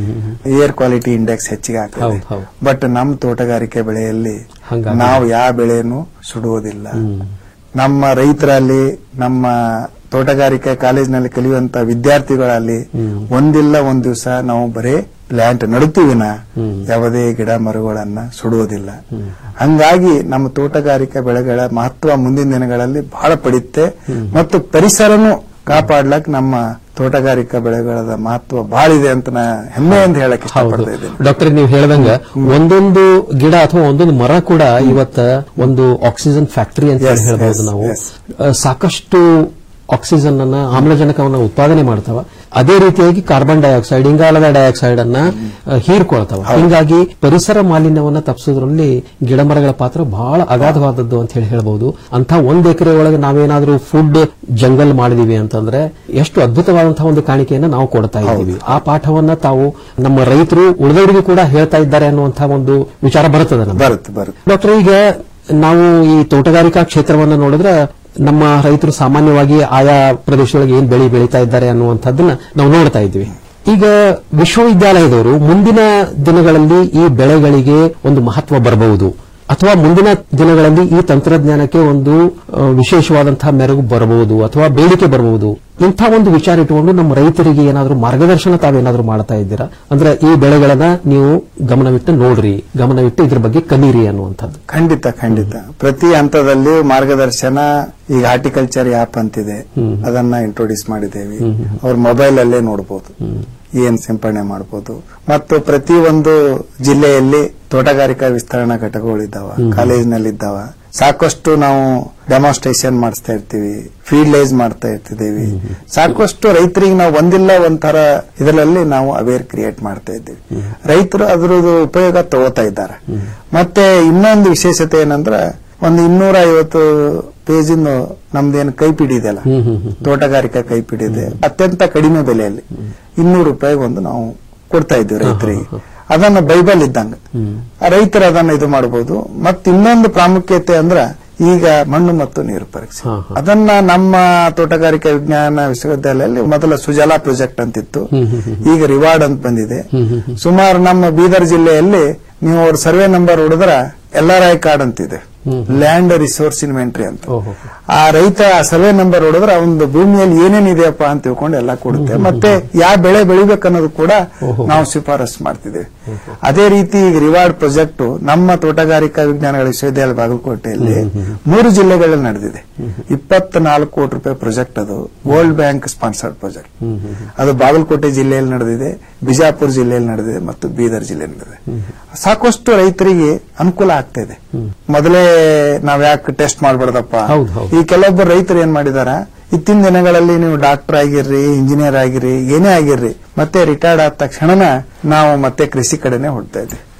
ಏರ್ ಕ್ವಾಲಿಟಿ ಇಂಡೆಕ್ಸ್ ಹೆಚ್ಚಿಗೆ ಆಗ್ತದೆ ಹೌದು ಹೌದು ಬಟ್ ನಮ್ಮ ತೋಟಗಾರಿಕೆ ಬೆಳೆಯಲ್ಲಿ ಹಂಗಾಗಿ- ನಾವು ಯಾವ ಬೆಳೆಯನ್ನು ಸುಡುವುದಿಲ್ಲ ನಮ್ಮ ರೈತರಲ್ಲಿ ನಮ್ಮ ತೋಟಗಾರಿಕೆ ಕಾಲೇಜಿನಲ್ಲಿ ಕಲಿಯುವಂತ ವಿದ್ಯಾರ್ಥಿಗಳಲ್ಲಿ ಒಂದಿಲ್ಲ ಒಂದ್ ದಿವಸ ನಾವು ಬರೇ ಪ್ಲಾಂಟ್ ನಡುತ್ತೀವಿನ ಯಾವುದೇ ಗಿಡ ಮರಗಳನ್ನ ಸುಡುವುದಿಲ್ಲ ಹಂಗಾಗಿ ನಮ್ಮ ತೋಟಗಾರಿಕೆ ಬೆಳೆಗಳ ಮಹತ್ವ ಮುಂದಿನ ದಿನಗಳಲ್ಲಿ ಬಹಳ ಪಡೆಯುತ್ತೆ ಮತ್ತು ಪರಿಸರನು ಕಾಪಾಡ್ಲಕ್ ನಮ್ಮ ತೋಟಗಾರಿಕಾ ಬೆಳೆಗಳ ಮಹತ್ವ ಬಹಳ ಇದೆ ಅಂತ ನಾ ಹೆಮ್ಮೆಯಿಂದ ಹೇಳಕ್ ಇಷ್ಟಪಡ್ತಾ ಇದ್ದೇನೆ ಡಾಕ್ಟರ್ ನೀವು ಹೇಳ್ದಂಗ ಒಂದೊಂದು ಗಿಡ ಅಥವಾ ಒಂದೊಂದು ಮರ ಕೂಡ ಇವತ್ತ ಒಂದು ಆಕ್ಸಿಜನ್ ಫ್ಯಾಕ್ಟರಿ ಅಂತ ಹೇಳಿ Yes, ಹೇಳ್ಬೋದು yes, ನಾವು yes. ಅಹ್, ಸಾಕಷ್ಟು ಆಕ್ಸಿಜನ್ ಅನ್ನ ಆಮ್ಲಜನಕವನ್ನ ಉತ್ಪಾದನೆ ಮಾಡ್ತಾವ ಅದೇ ರೀತಿಯಾಗಿ ಕಾರ್ಬನ್ ಡೈಆಕ್ಸೈಡ್ ಇಂಗಾಲದ ಡೈಆಕ್ಸೈಡ್ ಅನ್ನ ಅಹ್, ಹೀರ್ಕೊಳ್ತಾವ ಹಿಂಗಾಗಿ ಪರಿಸರ ಮಾಲಿನ್ಯವನ್ನ ತಪ್ಪಿಸೋದ್ರಲ್ಲಿ ಗಿಡ ಮರಗಳ ಪಾತ್ರ ಬಹಳ ಅಗಾಧವಾದದ್ದು ಅಂತ ಹೇಳಿ ಹೇಳ್ಬಹುದು ಅಂತ ಒಂದ್ ಎಕರೆ ಒಳಗೆ ನಾವೇನಾದ್ರೂ ಫುಡ್ ಜಂಗಲ್ ಮಾಡಿದೀವಿ ಅಂತಂದ್ರೆ ಎಷ್ಟು ಅದ್ಭುತವಾದಂತಹ ಒಂದು ಕಾಣಿಕೆಯನ್ನ ನಾವು ಕೊಡ್ತಾ ಇದ್ದೀವಿ ಆ ಪಾಠವನ್ನ ತಾವು ನಮ್ಮ ರೈತರು ಉಳಿದವರಿಗೂ ಕೂಡ ಹೇಳ್ತಾ ಇದ್ದಾರೆ ಅನ್ನುವಂತಹ ಒಂದು ವಿಚಾರ ಬರುತ್ತದೆ ನಮ್ಗೆ. ಬರುತ್ತೆ ಬರುತ್ತೆ ಡಾಕ್ಟರ್ ಈಗ ನಾವು ಈ ತೋಟಗಾರಿಕಾ ಕ್ಷೇತ್ರವನ್ನು ನೋಡಿದ್ರೆ ನಮ್ಮ ರೈತರು ಸಾಮಾನ್ಯವಾಗಿ ಆಯಾ ಪ್ರದೇಶದೊಳಗೆ ಏನ್ ಬೆಳೆ ಬೆಳೀತಾ ಇದ್ದಾರೆ ಅನ್ನುವಂಥದ್ದನ್ನ ನಾವು ನೋಡ್ತಾ ಇದ್ವಿ ಈಗ ವಿಶ್ವವಿದ್ಯಾಲಯದವರು ಮುಂದಿನ ದಿನಗಳಲ್ಲಿ ಈ ಬೆಳೆಗಳಿಗೆ ಒಂದು ಮಹತ್ವ ಬರಬಹುದು ಅಥವಾ ಮುಂದಿನ ದಿನಗಳಲ್ಲಿ ಈ ತಂತ್ರಜ್ಞಾನಕ್ಕೆ ಒಂದು ಆ, ವಿಶೇಷವಾದಂತಹ ಮೆರುಗು ಬರಬಹುದು ಅಥವಾ ಬೇಡಿಕೆ ಬರಬಹುದು ಇಂಥ ಒಂದು ವಿಚಾರ ಇಟ್ಟುಕೊಂಡು ನಮ್ಮ ರೈತರಿಗೆ ಏನಾದರೂ ಮಾರ್ಗದರ್ಶನ ತಾವೇನಾದರೂ ಮಾಡ್ತಾ ಇದ್ದೀರಾ ಅಂದ್ರೆ ಈ ಬೆಳೆಗಳನ್ನ ನೀವು ಗಮನವಿಟ್ಟು ನೋಡ್ರಿ ಗಮನವಿಟ್ಟು ಇದ್ರ ಬಗ್ಗೆ ಕಲೀರಿ ಅನ್ನುವಂಥದ್ದು ಖಂಡಿತ ಖಂಡಿತ ಪ್ರತಿ ಹಂತದಲ್ಲಿ ಮಾರ್ಗದರ್ಶನ ಈಗ ಹಾರ್ಟಿಕಲ್ಚರ್ ಆಪ್ ಅಂತಿದೆ ಅದನ್ನ ಇಂಟ್ರೊಡ್ಯೂಸ್ ಮಾಡಿದ್ದೇವೆ ಅವ್ರ ಮೊಬೈಲ್ ಅಲ್ಲೇ ನೋಡಬಹುದು ಏನ್ ಸಿಂಪಡಣೆ ಮಾಡಬಹುದು ಮತ್ತು ಪ್ರತಿ ಒಂದು ಜಿಲ್ಲೆಯಲ್ಲಿ ತೋಟಗಾರಿಕಾ ವಿಸ್ತರಣಾ ಘಟಕಗಳಿದ್ದಾವ ಕಾಲೇಜಿನಲ್ಲಿ ಇದ್ದಾವ ಸಾಕಷ್ಟು ನಾವು ಡೆಮಾನ್ಸ್ಟ್ರೇಷನ್ ಮಾಡಿಸ್ತಾ ಇರ್ತೀವಿ ಫೀಲ್ಡೈಸ್ ಮಾಡ್ತಾ ಇರ್ತಿದ್ದೀವಿ ಸಾಕಷ್ಟು ರೈತರಿಗೆ ನಾವು ಒಂದಿಲ್ಲ ಒಂಥರ ಇದರಲ್ಲಿ ನಾವು ಅವೇರ್ ಕ್ರಿಯೇಟ್ ಮಾಡ್ತಾ ಇದ್ದೀವಿ ರೈತರು ಅದ್ರದ್ದು ಉಪಯೋಗ ತಗೋತಾ ಇದ್ದಾರೆ ಮತ್ತೆ ಇನ್ನೊಂದು ವಿಶೇಷತೆ ಏನಂದ್ರೆ ಒಂದು ಇನ್ನೂರ ಐವತ್ತು ಪೇಜಿಂದು ನಮ್ದೇನು ಕೈಪಿಡಿ ಇದೆಯಲ್ಲ ತೋಟಗಾರಿಕಾ ಕೈಪಿಡಿ ಇದೆ ಅತ್ಯಂತ ಕಡಿಮೆ ಬೆಲೆಯಲ್ಲಿ ಇನ್ನೂರು ರೂಪಾಯಿಗೆ ಒಂದು ನಾವು ಕೊಡ್ತಾ ಇದ್ದೀವಿ ರೈತರಿಗೆ ಅದನ್ನ ಬೈಬಲ್ ಇದ್ದಂಗ ರೈತರು ಅದನ್ನ ಇದು ಮಾಡಬಹುದು ಮತ್ತೆ ಇನ್ನೊಂದು ಪ್ರಾಮುಖ್ಯತೆ ಅಂದ್ರ ಈಗ ಮಣ್ಣು ಮತ್ತು ನೀರು ಪರೀಕ್ಷೆ ಅದನ್ನ ನಮ್ಮ ತೋಟಗಾರಿಕಾ ವಿಜ್ಞಾನ ವಿಶ್ವವಿದ್ಯಾಲಯದಲ್ಲಿ ಮೊದಲ ಸುಜಲಾ ಪ್ರಾಜೆಕ್ಟ್ ಅಂತಿತ್ತು ಈಗ ರಿವಾರ್ಡ್ ಅಂತ ಬಂದಿದೆ ಸುಮಾರು ನಮ್ಮ ಬೀದರ್ ಜಿಲ್ಲೆಯಲ್ಲಿ ನೀವು ಅವ್ರ ಸರ್ವೆ ನಂಬರ್ ಹೊಡೆದ್ರ ಎಲ್ ಆರ್ ಐ ಕಾರ್ಡ್ ಅಂತಿದೆ ಲ್ಯಾಂಡ್ ರಿಸೋರ್ಸ್ ಇನ್ವೆಂಟ್ರಿ ಅಂತ ಆ ರೈತ ಸರ್ವೆ ನಂಬರ್ ಹೊಡೆದ್ರೆ ಒಂದು ಭೂಮಿಯಲ್ಲಿ ಏನೇನಿದೆಯಪ್ಪ ಅಂತ ತಿಳ್ಕೊಂಡು ಎಲ್ಲ ಕೊಡುತ್ತೆ ಮತ್ತೆ ಯಾವ ಬೆಳೆ ಬೆಳಿಬೇಕನ್ನೋದು ಕೂಡ ನಾವು ಶಿಫಾರಸು ಮಾಡ್ತಿದ್ದೇವೆ ಅದೇ ರೀತಿ ಈಗ ರಿವಾರ್ಡ್ ಪ್ರಾಜೆಕ್ಟ್ ನಮ್ಮ ತೋಟಗಾರಿಕಾ ವಿಜ್ಞಾನಗಳ ವಿಶ್ವವಿದ್ಯಾಲಯ ಬಾಗಲಕೋಟೆಯಲ್ಲಿ ಮೂರು ಜಿಲ್ಲೆಗಳಲ್ಲಿ ನಡೆದಿದೆ ಇಪ್ಪತ್ನಾಲ್ಕು ಕೋಟಿ ರೂಪಾಯಿ ಪ್ರಾಜೆಕ್ಟ್ ಅದು ವರ್ಲ್ಡ್ ಬ್ಯಾಂಕ್ ಸ್ಪಾನ್ಸರ್ಡ್ ಪ್ರಾಜೆಕ್ಟ್ ಅದು ಬಾಗಲಕೋಟೆ ಜಿಲ್ಲೆಯಲ್ಲಿ ನಡೆದಿದೆ ಬಿಜಾಪುರ ಜಿಲ್ಲೆಯಲ್ಲಿ ನಡೆದಿದೆ ಮತ್ತು ಬೀದರ್ ಜಿಲ್ಲೆಯಲ್ಲಿ ನಡೆದಿದೆ ಸಾಕಷ್ಟು ರೈತರಿಗೆ ಅನುಕೂಲ ಆಗ್ತಾ ಇದೆ ಮೊದಲೇ ನಾವ್ ಯಾಕೆ ಟೆಸ್ಟ್ ಮಾಡಬಾರ್ದಪ್ಪ ಈ ಕೆಲವೊಬ್ಬರು ರೈತರು ಏನ್ ಮಾಡಿದಾರ ಇತ್ತಿನ ದಿನಗಳಲ್ಲಿ ನೀವು ಡಾಕ್ಟರ್ ಆಗಿರ್ರಿ ಇಂಜಿನಿಯರ್ ಆಗಿರ್ರಿ ಏನೇ ಆಗಿರ್ರಿ ಮತ್ತೆ ರಿಟೈರ್ಡ್ ಆದ ತಕ್ಷಣನ ನಾವು ಮತ್ತೆ ಕೃಷಿ ಕಡೆನೆ ಹೊಡ್ತಾ ಇದ್ವಿ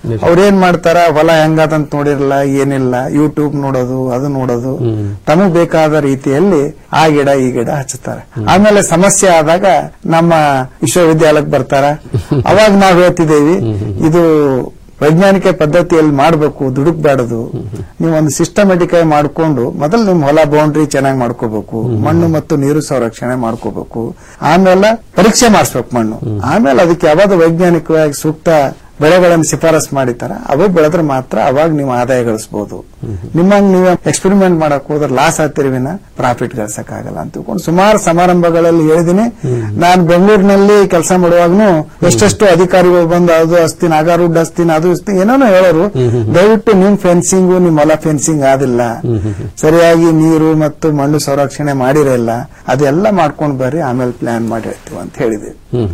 ಅವ್ರೇನ್ ಮಾಡ್ತಾರ ಹೊಲ ಹೆಂಗಾದಂತ ನೋಡಿರಲ್ಲ ಏನಿಲ್ಲ ಯೂಟ್ಯೂಬ್ ನೋಡೋದು ಅದು ನೋಡೋದು ತಮಗ್ ಬೇಕಾದ ರೀತಿಯಲ್ಲಿ ಆ ಗಿಡ ಈ ಗಿಡ ಹಚ್ಚುತ್ತಾರೆ ಆಮೇಲೆ ಸಮಸ್ಯೆ ಆದಾಗ ನಮ್ಮ ವಿಶ್ವವಿದ್ಯಾಲಯಕ್ಕೆ ಬರ್ತಾರ ಅವಾಗ ನಾವ್ ಹೇಳ್ತಿದ್ದೇವಿ ಇದು ವೈಜ್ಞಾನಿಕ ಪದ್ಧತಿಯಲ್ಲಿ ಮಾಡಬೇಕು ದುಡುಕ್ಬಾರದು ನೀವು ಒಂದು ಸಿಸ್ಟಮೆಟಿಕ್ ಆಗಿ ಮಾಡ್ಕೊಂಡು ಮೊದಲು ನಿಮ್ ಹೊಲ ಬೌಂಡ್ರಿ ಚೆನ್ನಾಗಿ ಮಾಡ್ಕೋಬೇಕು ಮಣ್ಣು ಮತ್ತು ನೀರು ಸಂರಕ್ಷಣೆ ಮಾಡ್ಕೋಬೇಕು ಆಮೇಲೆ ಪರೀಕ್ಷೆ ಮಾಡಿಸ್ಬೇಕು ಮಣ್ಣು ಆಮೇಲೆ ಅದಕ್ಕೆ ಯಾವ್ದು ವೈಜ್ಞಾನಿಕವಾಗಿ ಸೂಕ್ತ ಬೆಳೆಗಳನ್ನು ಶಿಫಾರಸ್ ಮಾಡಿತಾರ ಅವೇ ಬೆಳೆದ್ರೆ ಮಾತ್ರ ಅವಾಗ ನೀವು ಆದಾಯ ಗಳಿಸಬಹುದು ನಿಮ್ಮಂಗ್ ನೀವು ಎಕ್ಸ್ಪೆರಿಮೆಂಟ್ ಮಾಡಕ್ ಹೋದ್ರೆ ಲಾಸ್ ಆಗ್ತಿರಿ ವಿನ ಪ್ರಾಫಿಟ್ ಗಳಿಸಕ್ ಆಗಲ್ಲ ಅಂತ ತಿಳ್ಕೊಂಡು ಸುಮಾರು ಸಮಾರಂಭಗಳಲ್ಲಿ ಹೇಳಿದೀನಿ ನಾನು ಬೆಂಗಳೂರಿನಲ್ಲಿ ಕೆಲಸ ಮಾಡುವಾಗನು ಎಷ್ಟೆಷ್ಟು ಅಧಿಕಾರಿಗಳು ಬಂದು ಅದು ಹಸ್ತೀನಿ ಅಗಾರುಡ್ ಹಸ್ತೀನಿ ಅದು ಹಸ್ತೀನಿ ಏನೇನೋ ಹೇಳೋರು ದಯವಿಟ್ಟು ನಿಮ್ ಫೆನ್ಸಿಂಗು ನಿಮ್ ಹೊಲ ಫೆನ್ಸಿಂಗ್ ಆದಿಲ್ಲ ಸರಿಯಾಗಿ ನೀರು ಮತ್ತು ಮಣ್ಣು ಸಂರಕ್ಷಣೆ ಮಾಡಿರಲ್ಲ ಅದೆಲ್ಲ ಮಾಡ್ಕೊಂಡು ಬರ್ರಿ ಆಮೇಲೆ ಪ್ಲಾನ್ ಮಾಡಿ ಹೇಳ್ತೀವಿ ಅಂತ ಹೇಳಿದೆ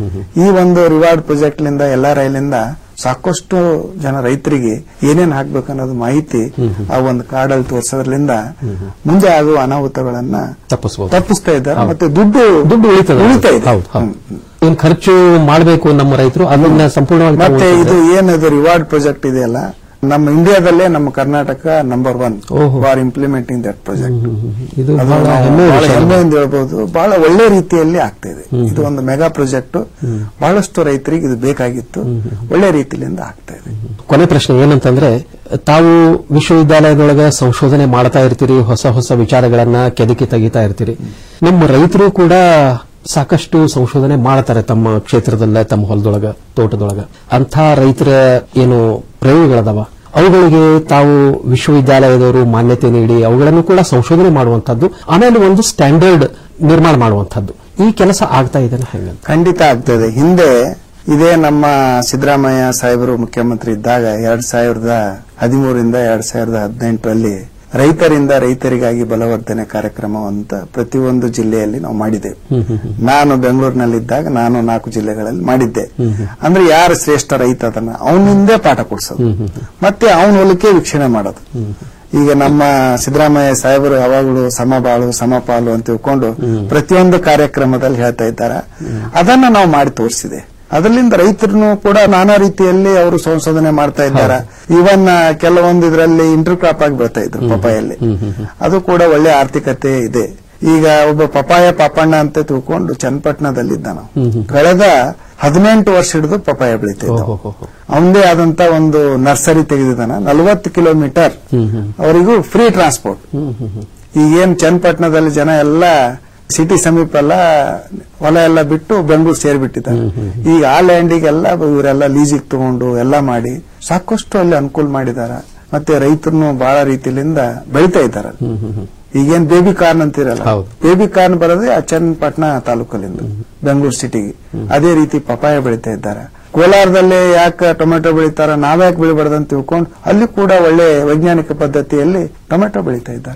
ಈ ಒಂದು ರಿವಾರ್ಡ್ ಪ್ರಾಜೆಕ್ಟ್ ಲಿಂದ ಎಲ್ಲ ರೈಲಿಂದ ಸಾಕಷ್ಟು ಜನ ರೈತರಿಗೆ ಏನೇನ್ ಹಾಕ್ಬೇಕು ಅನ್ನೋದು ಮಾಹಿತಿ ಆ ಒಂದು ಕಾರ್ಡಲ್ಲಿ ತೋರಿಸೋದ್ರಿಂದ ಮುಂದೆ ಆಗುವ ಅನಾಹುತಗಳನ್ನ ತಪ್ಪಿಸಬಹುದು ತಪ್ಪಿಸ್ತಾ ಇದ್ದಾರೆ ಮತ್ತೆ ದುಡ್ಡು ದುಡ್ಡು ಉಳಿತದೆ ಉಳಿತಾ ಇದೆ ಹೌದು ಹೌದು ಏನ್ ಖರ್ಚು ಮಾಡಬೇಕು ನಮ್ಮ ರೈತರು ಅದನ್ನ ಸಂಪೂರ್ಣವಾಗಿ ತಾವು ಮತ್ತೆ ಇದು ಉಳಿಸಿದ್ರೆ- ಏನದು ರಿವಾರ್ಡ್ ಪ್ರಾಜೆಕ್ಟ್ ಇದೆಯಲ್ಲ ನಮ್ಮ ಇಂಡಿಯಾದಲ್ಲೇ ನಮ್ಮ Karnataka number one for implementing that project ಇದು ಅದು ಬಹಳ ನಾವು ಹೆಮ್ಮೆಯ ಬಹಳ ವಿಷಯ. ಹೆಮ್ಮೆಯಿಂದ ಹೇಳ್ಬೋದು ಬಹಳ ಒಳ್ಳೆ ರೀತಿಯಲ್ಲಿ ಆಗ್ತಾ ಇದೆ ಇದು ಒಂದು ಮೆಗಾ ಪ್ರಾಜೆಕ್ಟ್ ಬಹಳಷ್ಟು ರೈತರಿಗೆ ಇದು ಬೇಕಾಗಿತ್ತು ಒಳ್ಳೆ ರೀತಿಯಿಂದ ಆಗ್ತಾ ಇದೆ ಕೊನೆ ಪ್ರಶ್ನೆ ಏನಂತಂದ್ರೆ ತಾವು ವಿಶ್ವವಿದ್ಯಾಲಯದೊಳಗೆ ಸಂಶೋಧನೆ ಮಾಡ್ತಾ ಇರ್ತೀರಿ ಹೊಸ ಹೊಸ ವಿಚಾರಗಳನ್ನ ಕೆದಕಿ ತೆಗಿತಾ ಇರ್ತೀರಿ ನಮ್ಮ ರೈತರು ಕೂಡ ಸಾಕಷ್ಟು ಸಂಶೋಧನೆ ಮಾಡ್ತಾರೆ ತಮ್ಮ ಕ್ಷೇತ್ರದಲ್ಲ ತಮ್ಮ ಹೊಲದೊಳಗ ತೋಟದೊಳಗ ಅಂಥ ರೈತರ ಏನು ಪ್ರಯೋಗಗಳದಾವ ಅವುಗಳಿಗೆ ತಾವು ವಿಶ್ವವಿದ್ಯಾಲಯದವರು ಮಾನ್ಯತೆ ನೀಡಿ ಅವುಗಳನ್ನು ಕೂಡ ಸಂಶೋಧನೆ ಮಾಡುವಂತದ್ದು ಆಮೇಲೆ ಒಂದು ಸ್ಟ್ಯಾಂಡರ್ಡ್ ನಿರ್ಮಾಣ ಮಾಡುವಂತದ್ದು ಈ ಕೆಲಸ ಆಗ್ತಾ ಇದೆ ಹೆಂಗ ಖಂಡಿತ ಆಗ್ತದೆ ಹಿಂದೆ ಇದೇ ನಮ್ಮ ಸಿದ್ದರಾಮಯ್ಯ ಸಾಹೇಬರು ಮುಖ್ಯಮಂತ್ರಿ ಇದ್ದಾಗ ಎರಡ್ ಸಾವಿರದ ಹದಿಮೂರಿಂದ ಎರಡ್ ಸಾವಿರದ ಹದಿನೆಂಟರಲ್ಲಿ ರೈತರಿಂದ ರೈತರಿಗಾಗಿ ಬಲವರ್ಧನೆ ಕಾರ್ಯಕ್ರಮ ಅಂತ ಪ್ರತಿಯೊಂದು ಜಿಲ್ಲೆಯಲ್ಲಿ ನಾವು ಮಾಡಿದ್ದೇವೆ ನಾನು ಬೆಂಗಳೂರಿನಲ್ಲಿದ್ದಾಗ ನಾನು ನಾಲ್ಕು ಜಿಲ್ಲೆಗಳಲ್ಲಿ ಮಾಡಿದ್ದೆ ಅಂದ್ರೆ ಯಾರು ಶ್ರೇಷ್ಠ ರೈತ ಅದನ್ನ ಅವನಿಂದೇ ಪಾಠ ಕೊಡ್ಸೋದು ಮತ್ತೆ ಅವನ ಹೊಲಕ್ಕೆ ವೀಕ್ಷಣೆ ಮಾಡೋದು ಈಗ ನಮ್ಮ ಸಿದ್ದರಾಮಯ್ಯ ಸಾಹೇಬರು ಯಾವಾಗಲೂ ಸಮಬಾಳು ಸಮಪಾಲು ಅಂತ ತಿಳ್ಕೊಂಡು ಪ್ರತಿಯೊಂದು ಕಾರ್ಯಕ್ರಮದಲ್ಲಿ ಹೇಳ್ತಾ ಇದ್ದಾರೆ ಅದನ್ನ ನಾವು ಮಾಡಿ ತೋರಿಸಿದೆ ಅದರಿಂದ ರೈತರನ್ನು ಕೂಡ ನಾನಾ ರೀತಿಯಲ್ಲಿ ಅವರು ಸಂಶೋಧನೆ ಮಾಡ್ತಾ ಇದ್ದಾರೆ ಇವನ್ ಕೆಲವೊಂದು ಇದರಲ್ಲಿ ಇಂಟರ್ ಕ್ರಾಪ್ ಆಗಿ ಬರ್ತಾ ಇದ್ರು ಪಪಾಯಲ್ಲಿ ಅದು ಕೂಡ ಒಳ್ಳೆ ಆರ್ಥಿಕತೆ ಇದೆ ಈಗ ಒಬ್ಬ ಪಪಾಯ ಪಾಪಣ್ಣ ಅಂತ ತಿಳ್ಕೊಂಡು ಚನ್ನಪಟ್ಟಣದಲ್ಲಿದ್ದ ನಾವು ಕಳೆದ ಹದಿನೆಂಟು ವರ್ಷ ಹಿಡಿದು ಪಪಾಯ ಬೆಳಿತಿದ್ದ ಅವನದೇ ಆದಂತ ಒಂದು ನರ್ಸರಿ ತೆಗೆದಿದ್ದಾನ ನಲವತ್ತು ಕಿಲೋಮೀಟರ್ ಅವರಿಗೂ ಫ್ರೀ ಟ್ರಾನ್ಸ್ಪೋರ್ಟ್ ಈಗೇನ್ ಚನ್ನಪಟ್ಟಣದಲ್ಲಿ ಜನ ಎಲ್ಲ ಸಿಟಿ ಸಮೀಪ ಎಲ್ಲ ಹೊಲ ಎಲ್ಲ ಬಿಟ್ಟು ಬೆಂಗಳೂರು ಸೇರ್ಬಿಟ್ಟಿದ್ದಾರೆ ಈಗ ಆ ಲ್ಯಾಂಡಿಗೆಲ್ಲ ಇವರೆಲ್ಲ ಲೀಸಿಗೆ ತಗೊಂಡು ಎಲ್ಲ ಮಾಡಿ ಸಾಕಷ್ಟು ಅಲ್ಲಿ ಅನುಕೂಲ ಮಾಡಿದಾರ ಮತ್ತೆ ರೈತರನ್ನು ಬಹಳ ರೀತಿಯಿಂದ ಬೆಳಿತಾ ಇದ್ದಾರೆ ಈಗೇನ್ ಬೇಬಿ ಕಾರ್ನ್ ಅಂತಿರಲ್ಲ ಬೇಬಿ ಕಾರ್ನ್ ಬರೋದೇ ಆ ಚನ್ನಪಟ್ಟಣ ತಾಲೂಕಲ್ಲಿಂದ ಬೆಂಗಳೂರು ಸಿಟಿಗೆ ಅದೇ ರೀತಿ ಪಪಾಯ ಬೆಳಿತಾ ಇದ್ದಾರೆ ಕೋಲಾರದಲ್ಲೇ ಯಾಕೆ ಟೊಮೆಟೊ ಬೆಳಿತಾರ ನಾವ್ಯಾಕೆ ಬೆಳಿಬಾರ್ದು ಅಂತ ತಿಳ್ಕೊಂಡು ಅಲ್ಲಿ ಕೂಡ ಒಳ್ಳೆ ವೈಜ್ಞಾನಿಕ ಪದ್ಧತಿಯಲ್ಲಿ ಟೊಮೆಟೊ ಬೆಳಿತಾ ಇದ್ದಾರೆ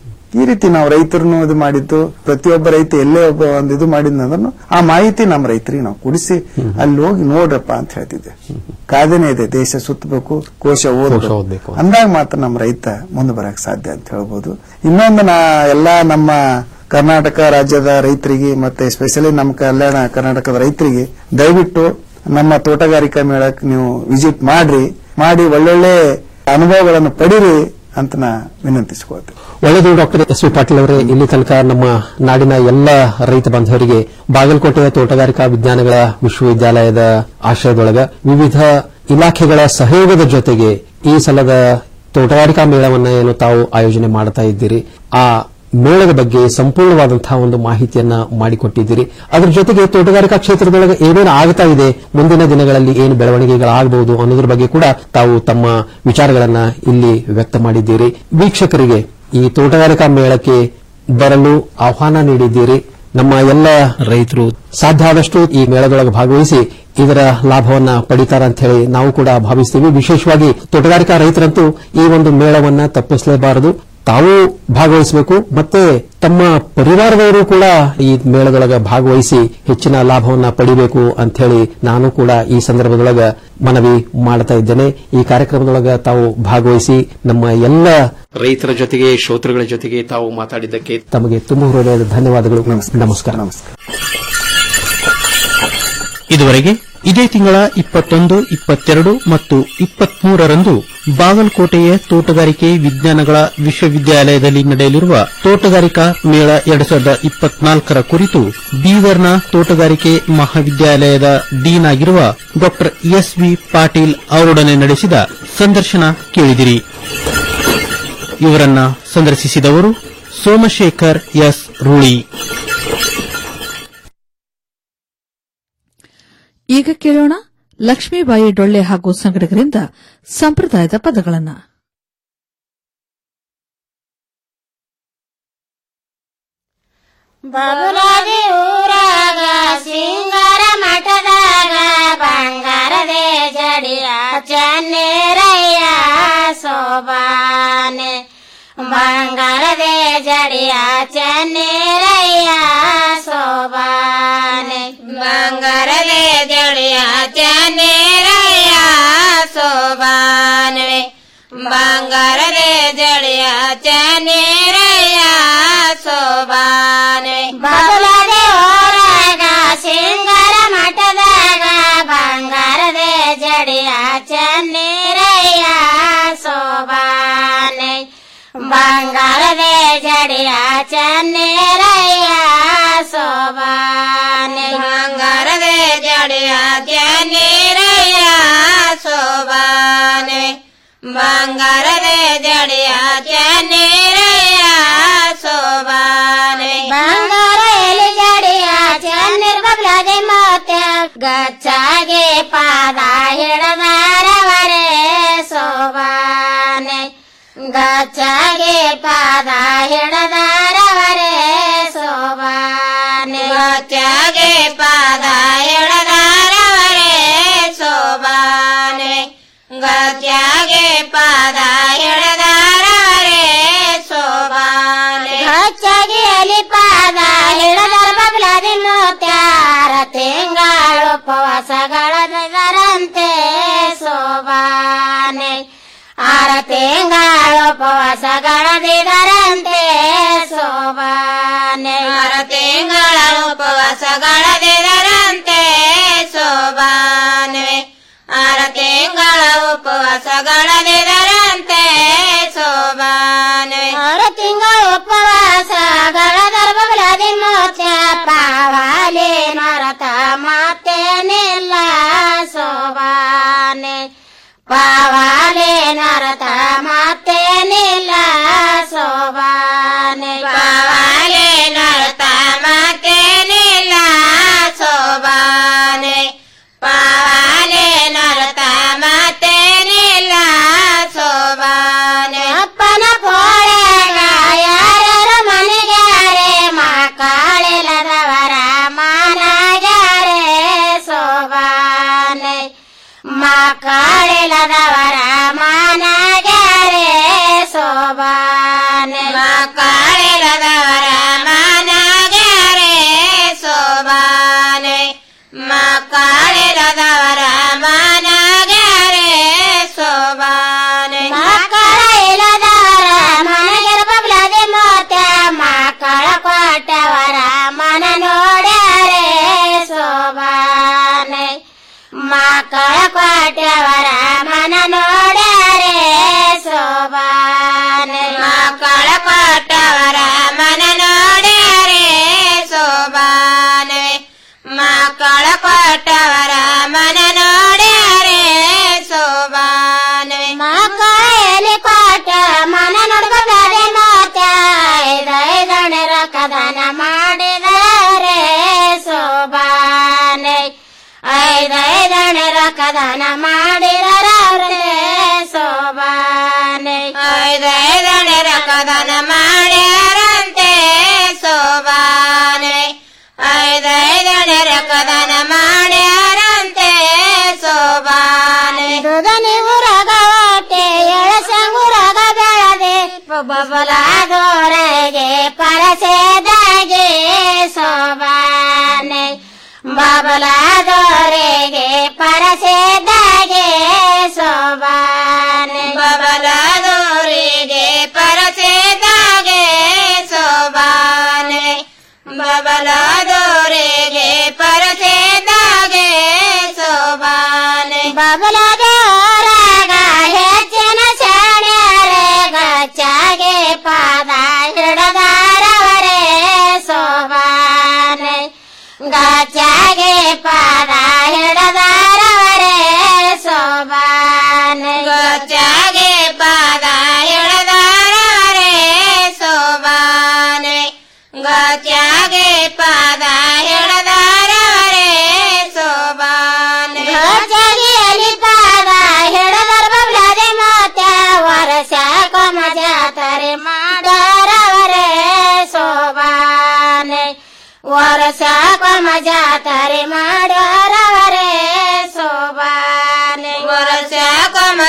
ಈ ರೀತಿ ನಾವು ರೈತರನ್ನು ಇದು ಮಾಡಿದ್ದು ಪ್ರತಿಯೊಬ್ಬ ರೈತ ಎಲ್ಲೇ ಒಬ್ಬ ಒಂದು ಇದು ಮಾಡಿದ್ನಂದ್ರೂ ಆ ಮಾಹಿತಿ ನಮ್ಮ ರೈತರಿಗೆ ನಾವು ಕುಡಿಸಿ ಅಲ್ಲಿ ಹೋಗಿ ನೋಡ್ರಪ್ಪ ಅಂತ ಹೇಳ್ತಿದ್ದೆ ಕಾದೇನೆ ಇದೆ ದೇಶ ಸುತ್ತಬೇಕು ಕೋಶ ಓದಬೇಕು ಓದ್ಬೇಕು. ಅಂದಾಗ ಮಾತ್ರ ನಮ್ಮ ರೈತ ಮುಂದೆ ಬರಕ್ ಸಾಧ್ಯ ಅಂತ ಹೇಳ್ಬೋದು ಇನ್ನೊಂದು ನಾ ಎಲ್ಲಾ ನಮ್ಮ ಕರ್ನಾಟಕ ರಾಜ್ಯದ ರೈತರಿಗೆ ಮತ್ತೆ ಸ್ಪೆಷಲಿ ನಮ್ಮ ಕಲ್ಯಾಣ ಕರ್ನಾಟಕದ ರೈತರಿಗೆ ದಯವಿಟ್ಟು ನಮ್ಮ ತೋಟಗಾರಿಕಾ ಮೇಳಕ್ಕೆ ನೀವು ವಿಸಿಟ್ ಮಾಡ್ರಿ ಮಾಡಿ ಒಳ್ಳೊಳ್ಳೆ ಅನುಭವಗಳನ್ನು ಪಡೀರಿ ಅಂತ ನಾ ವಿನಂತಿಸ್ಕೊಳ್ತೇನೆ ಒಳ್ಳೆಯದು ಡಾಕ್ಟರ್ ಎಸ್ ವಿ ಪಾಟೀಲ್ ಅವರೇ ಇಲ್ಲಿ ತನಕ ನಮ್ಮ ನಾಡಿನ ಎಲ್ಲ ರೈತ ಬಾಂಧವರಿಗೆ ಬಾಗಲಕೋಟೆಯ ತೋಟಗಾರಿಕಾ ವಿಜ್ಞಾನಗಳ ವಿಶ್ವವಿದ್ಯಾಲಯದ ಆಶ್ರಯದೊಳಗ ವಿವಿಧ ಇಲಾಖೆಗಳ ಸಹಯೋಗದ ಜೊತೆಗೆ ಈ ಸಲದ ತೋಟಗಾರಿಕಾ ಮೇಳವನ್ನ ಏನು ತಾವು ಆಯೋಜನೆ ಮಾಡ್ತಾ ಇದ್ದೀರಿ ಆ ಮೇಳದ ಬಗ್ಗೆ ಸಂಪೂರ್ಣವಾದಂತಹ ಒಂದು ಮಾಹಿತಿಯನ್ನ ಮಾಡಿಕೊಟ್ಟಿದ್ದೀರಿ ಅದರ ಜೊತೆಗೆ ತೋಟಗಾರಿಕಾ ಕ್ಷೇತ್ರದೊಳಗೆ ಏನೇನು ಆಗ್ತಾ ಇದೆ ಮುಂದಿನ ದಿನಗಳಲ್ಲಿ ಏನು ಬೆಳವಣಿಗೆಗಳಾಗಬಹುದು ಅನ್ನೋದ್ರ ಬಗ್ಗೆ ಕೂಡ ತಾವು ತಮ್ಮ ವಿಚಾರಗಳನ್ನ ಇಲ್ಲಿ ವ್ಯಕ್ತ ಮಾಡಿದ್ದೀರಿ ವೀಕ್ಷಕರಿಗೆ ಈ ತೋಟಗಾರಿಕಾ ಮೇಳಕ್ಕೆ ಬರಲು ಆಹ್ವಾನ ನೀಡಿದ್ದೀರಿ ನಮ್ಮ ಎಲ್ಲ ರೈತರು ಸಾಧ್ಯ ಆದಷ್ಟು ಈ ಮೇಳದೊಳಗೆ ಭಾಗವಹಿಸಿ ಇದರ ಲಾಭವನ್ನ ಪಡಿತಾರ ಅಂತ ಹೇಳಿ ನಾವು ಕೂಡ ಭಾವಿಸ್ತೀವಿ ವಿಶೇಷವಾಗಿ ತೋಟಗಾರಿಕಾ ರೈತರಂತೂ ಈ ಒಂದು ಮೇಳವನ್ನ ತಪ್ಪಿಸಲೇಬಾರದು ತಾವು ಭಾಗವಹಿಸಬೇಕು ಮತ್ತೆ ತಮ್ಮ ಪರಿವಾರದವರು ಕೂಡ ಈ ಮೇಳದೊಳಗ ಭಾಗವಹಿಸಿ ಹೆಚ್ಚಿನ ಲಾಭವನ್ನ ಪಡಿಬೇಕು ಅಂತ ಹೇಳಿ ನಾನು ಕೂಡ ಈ ಸಂದರ್ಭದೊಳಗ ಮನವಿ ಮಾಡ್ತಾ ಇದ್ದೇನೆ ಈ ಕಾರ್ಯಕ್ರಮದೊಳಗ ತಾವು ಭಾಗವಹಿಸಿ ನಮ್ಮ ಎಲ್ಲ ರೈತರ ಜೊತೆಗೆ ಶ್ರೋತೃಗಳ ಜೊತೆಗೆ ತಾವು ಮಾತಾಡಿದ್ದಕ್ಕೆ ತಮಗೆ ತುಂಬ ಹೃದಯದ ಧನ್ಯವಾದಗಳು ನಮಸ್ಕಾರ ಇದುವರೆಗೆ ಇದೇ ತಿಂಗಳ ಇಪ್ಪತ್ತೊಂದು ಇಪ್ಪತ್ತೆರಡು ಮತ್ತು ಇಪ್ಪತ್ಮೂರರಂದು ಬಾಗಲಕೋಟೆಯ ತೋಟಗಾರಿಕೆ ವಿಜ್ಞಾನಗಳ ವಿಶ್ವವಿದ್ಯಾಲಯದಲ್ಲಿ ನಡೆಯಲಿರುವ ತೋಟಗಾರಿಕಾ ಮೇಳ ಎರಡ್ ಸಾವಿರದ ಇಪ್ಪತ್ನಾಲ್ಕರ ಕುರಿತು ಬೀದರ್ನ ತೋಟಗಾರಿಕೆ ಮಹಾವಿದ್ಯಾಲಯದ ಡೀನ್ ಆಗಿರುವ ಡಾ ಎಸ್ ವಿ ಪಾಟೀಲ್ ಅವರೊಡನೆ ನಡೆಸಿದ ಸಂದರ್ಶನ ಕೇಳಿದಿರಿ ಇವರನ್ನ ಸಂದರ್ಶಿಸಿದವರು ಸೋಮಶೇಖರ್ ಎಸ್ ರೂಳಿ ಈಗ ಕೇಳೋಣ ಲಕ್ಷ್ಮೀಬಾಯಿ ಡೊಳ್ಳೆ ಹಾಗೂ ಸಂಗಡಿಗರಿಂದ ಸಂಪ್ರದಾಯದ ಪದಗಳನ್ನ ಬಬುಲಾದಿ ಊರಾಗ ಸಿಂಗಾರ ಮಠದಾಗ ಬಂಗಾರದೇ ಜಡಿಯ ಚನ್ನೇರಯ್ಯ ಸೋಬಾನೆ ಬಂಗಾರದೇ ಜಡಿಯ ಚನ್ನೇರಯ್ಯ ಸೋಬಾನೆ ಬಂಗಾರದೇ ಜಡಿಯ ಚನ್ನೇರಯ್ಯ ಸೋಬಾನೆ ಬಂಗಾರದೇ ಜಡಿಯ ಚನ್ನೇರಯ್ಯ ಸೋಬಾನೆ ಬಬುಲದೆ ಹೊರಗ ಸಿಂಗಾರ ಮಠದಾಗ ಬಂಗಾರದೇ ಜಡಿಯ ಚನ್ನೇರಯ್ಯ ಸೋಬಾನೆ ಬಂಗಾರದೇ ಜಡಿಯ ಚನ್ನೇರಯ್ಯ ಸೋಬಾನೆ ಬಂಗಾರದೇ ಜಡಿಯ ಚನ್ನೇರಯ್ಯ ಸೋಬಾನೆ ಬಂಗಾರದೇ ಜಡಿಯ ಚನ್ನೇರಯ್ಯ ಸೋಬಾನೆ ಬಂಗಾರ ಎಲಿ ಜಡಿಯ ಚನ್ನಿರ್ ಬಬ್ಲದೆ ಮೋತ್ಯ ಗಚ್ಚಾಗೆ ಪಾದ ಹಿಡದಾರವರೇ ಸೋಬಾನೆ ಗಚ್ಚಾಗೆ ಪಾದ ಹಿಡದಾರವರೇ ಸೋಬಾನೆ ಗಚ್ಚಾಗೆ ಪಾದ ಹಿಡದಾರವರೇ ಸೋಬಾನೆ ಗತ್ಯಾಗೆ ಪಾದ ಹಿಡದಾರವರೇ ಸೋಬಾನೆ ಗಚ್ಚಾಗೆ ಎಲಿ ಪಾದ ಹಿಡದಾರ ಬಬ್ಲಾದಿ ಮೋತ್ಯಾರ ತಿಂಗಳು ಉಪವಾಸಗಳದರಂತೆ ಸೋಬಾನೆ ಆರ ತಿಂಗಳು ಉಪವಾಸಗಳದಿದರಂತೆ ಸೋಬಾನೆ ಆರ ತಿಂಗಳ ಉಪವಾಸಗಳದಿದರಂತೆ ಸೋಬಾನೆ ಆರ ತಿಂಗಳ ಉಪವಾಸಗಳದಿದರಂತೆ ಸೋಬಾನೆ ಆರ ತಿಂಗಳ ಉಪವಾಸಗಳ ದರ್ಭಗಳದಿ ಮೋತ್ಯ ಪಾವಾಲೆ ನರತ ಮಾತೇನಿಲ್ಲ ಸೋಬಾನೆ ಪಾವಾಲೆ ನರತ ಮಾತೇನಿಲ್ಲ ಸೋಬಾನೆ ಪಾವಾಲೆ ನರತ ಮಾತೇನಿಲ್ಲ ಸೋಬಾನೆ ಪಾವಾಲೆ ನರತ ಮಾತೇನಿಲ್ಲ ಸೋಬಾನೆ ಅಪ್ಪನ ಪೋಳೆಗ ಯಾರ್ಯಾರ ಮನೆಗ್ಯಾರೆ ಮಕ್ಕಳಿಲ್ಲದವರ ಮಾನಗ್ಯಾರೆ ಸೋಬಾನೆ ಮಕ್ಕಳಿಲ್ಲದವರ ಮಾನಗ್ಯಾರೆ ಸೋಬಾನೆ ಮಕ್ಕಳಿಲ್ಲದವರ ಮಾನಗ್ಯಾರೆ ಸೋಬಾನೆ ಮಕ್ಕಳಿಲ್ಲದವರ ಮಾನಗ್ಯಾರೆ ಸೋಬಾನೆ ಮಕ್ಕಳ ಇಲ್ಲದವರ ಮನೆಗೆ ಬಬ್ಲದೆ ಮೋತ ಮಕ್ಕಳ ಕೊಟ್ಟವರ ಮನ ನೋಡ್ಯಾರೆ ಸೋಬಾನೆ ಮಕ್ಕಳ ಕೊಟ್ಟವರ ಮನ ನೋಡ್ಯಾರೆ ಸೋಬಾನೆ ಮಕ್ಕಳ ಕೊಟ್ಟವರ ಮನ ನೋಡ್ಯಾರೆ ಸೋಬಾನೆ ಮಕ್ಕಳ ಕೊಟ್ಟವರ ಮನ ನೋಡ್ಯಾರೆ ಸೋಬಾನೆ ಮಕ್ಕಳ ಎಲೆ ಕೊಟ್ಟ ಮನ ನೋಡ್ಬೇಕಾದ್ರೆ ಮಾತ ಐದೈದಣೆ ರೊಕ್ಕದಾನ ಮಾಡಿದರೆ ಸೋಬಾನೆ ಐದೈದಣೆ ರೊಕ್ಕದಾನ ಮಾಡಿದರೆ ಸೋಬಾನೆ ಐದೈದಣೆ ರೊಕ್ಕದಾನ ಮಾಡ್ಯಾರಂತೆ ಸೋಬಾನೆ ಐದೈದಣೆ ರೊಕ್ಕದಾನ ಮಾಡ್ಯಾರಂತೆ ಸೋಬಾನೆ ದುದನಿ ಊರಾಗ ಹೊಟ್ಟೆ ಎಳಸಂಗುರಾಗ ಬೆಳದೆ ಬಬಲಾದೋರೆಗೆ ಪರಸೆದಾಗೆ ಸೋಬಾನೆ ಬಬಲಾದೋರೆಗೆ ಪರಸೆದಾಗೆ ಸೋಬಾನೆ ಬಬಲಾದೋರಿಗೆ ಪರಸೆದಾಗೆ ಸೋಬಾನೆ ಬಬಲಾದೋರಿಗೆ ಪರಸೆದಾಗೆ ಸೋ ಪಾದ ಹಿಡದಾರವರೇ ಸೋಬಾನೆ ಗಚ್ಚಾಗೆ ಪಾದ ಹಿಡದಾರವರೇ ಸೋಬಾನೆ ಗಚ್ಚಾಗೆ ಪಾದ ಹಿಡದಾರವರೇ ಸೋಬಾನೆ ಗಚ್ಚಾಗಿಯಲ್ಲಿ ಪಾದ ಹಿಡದರ ಬಬ್ಲಾದೆ ಮಾತ ವರ್ಷ ಕೊಮ ಜಾತರೆ ಮಾಡಾರವರೇ ಸೋಬಾನೆ ವರ್ಷ ಕೊಮ ಜಾತರೆ ಮಾಡಾರ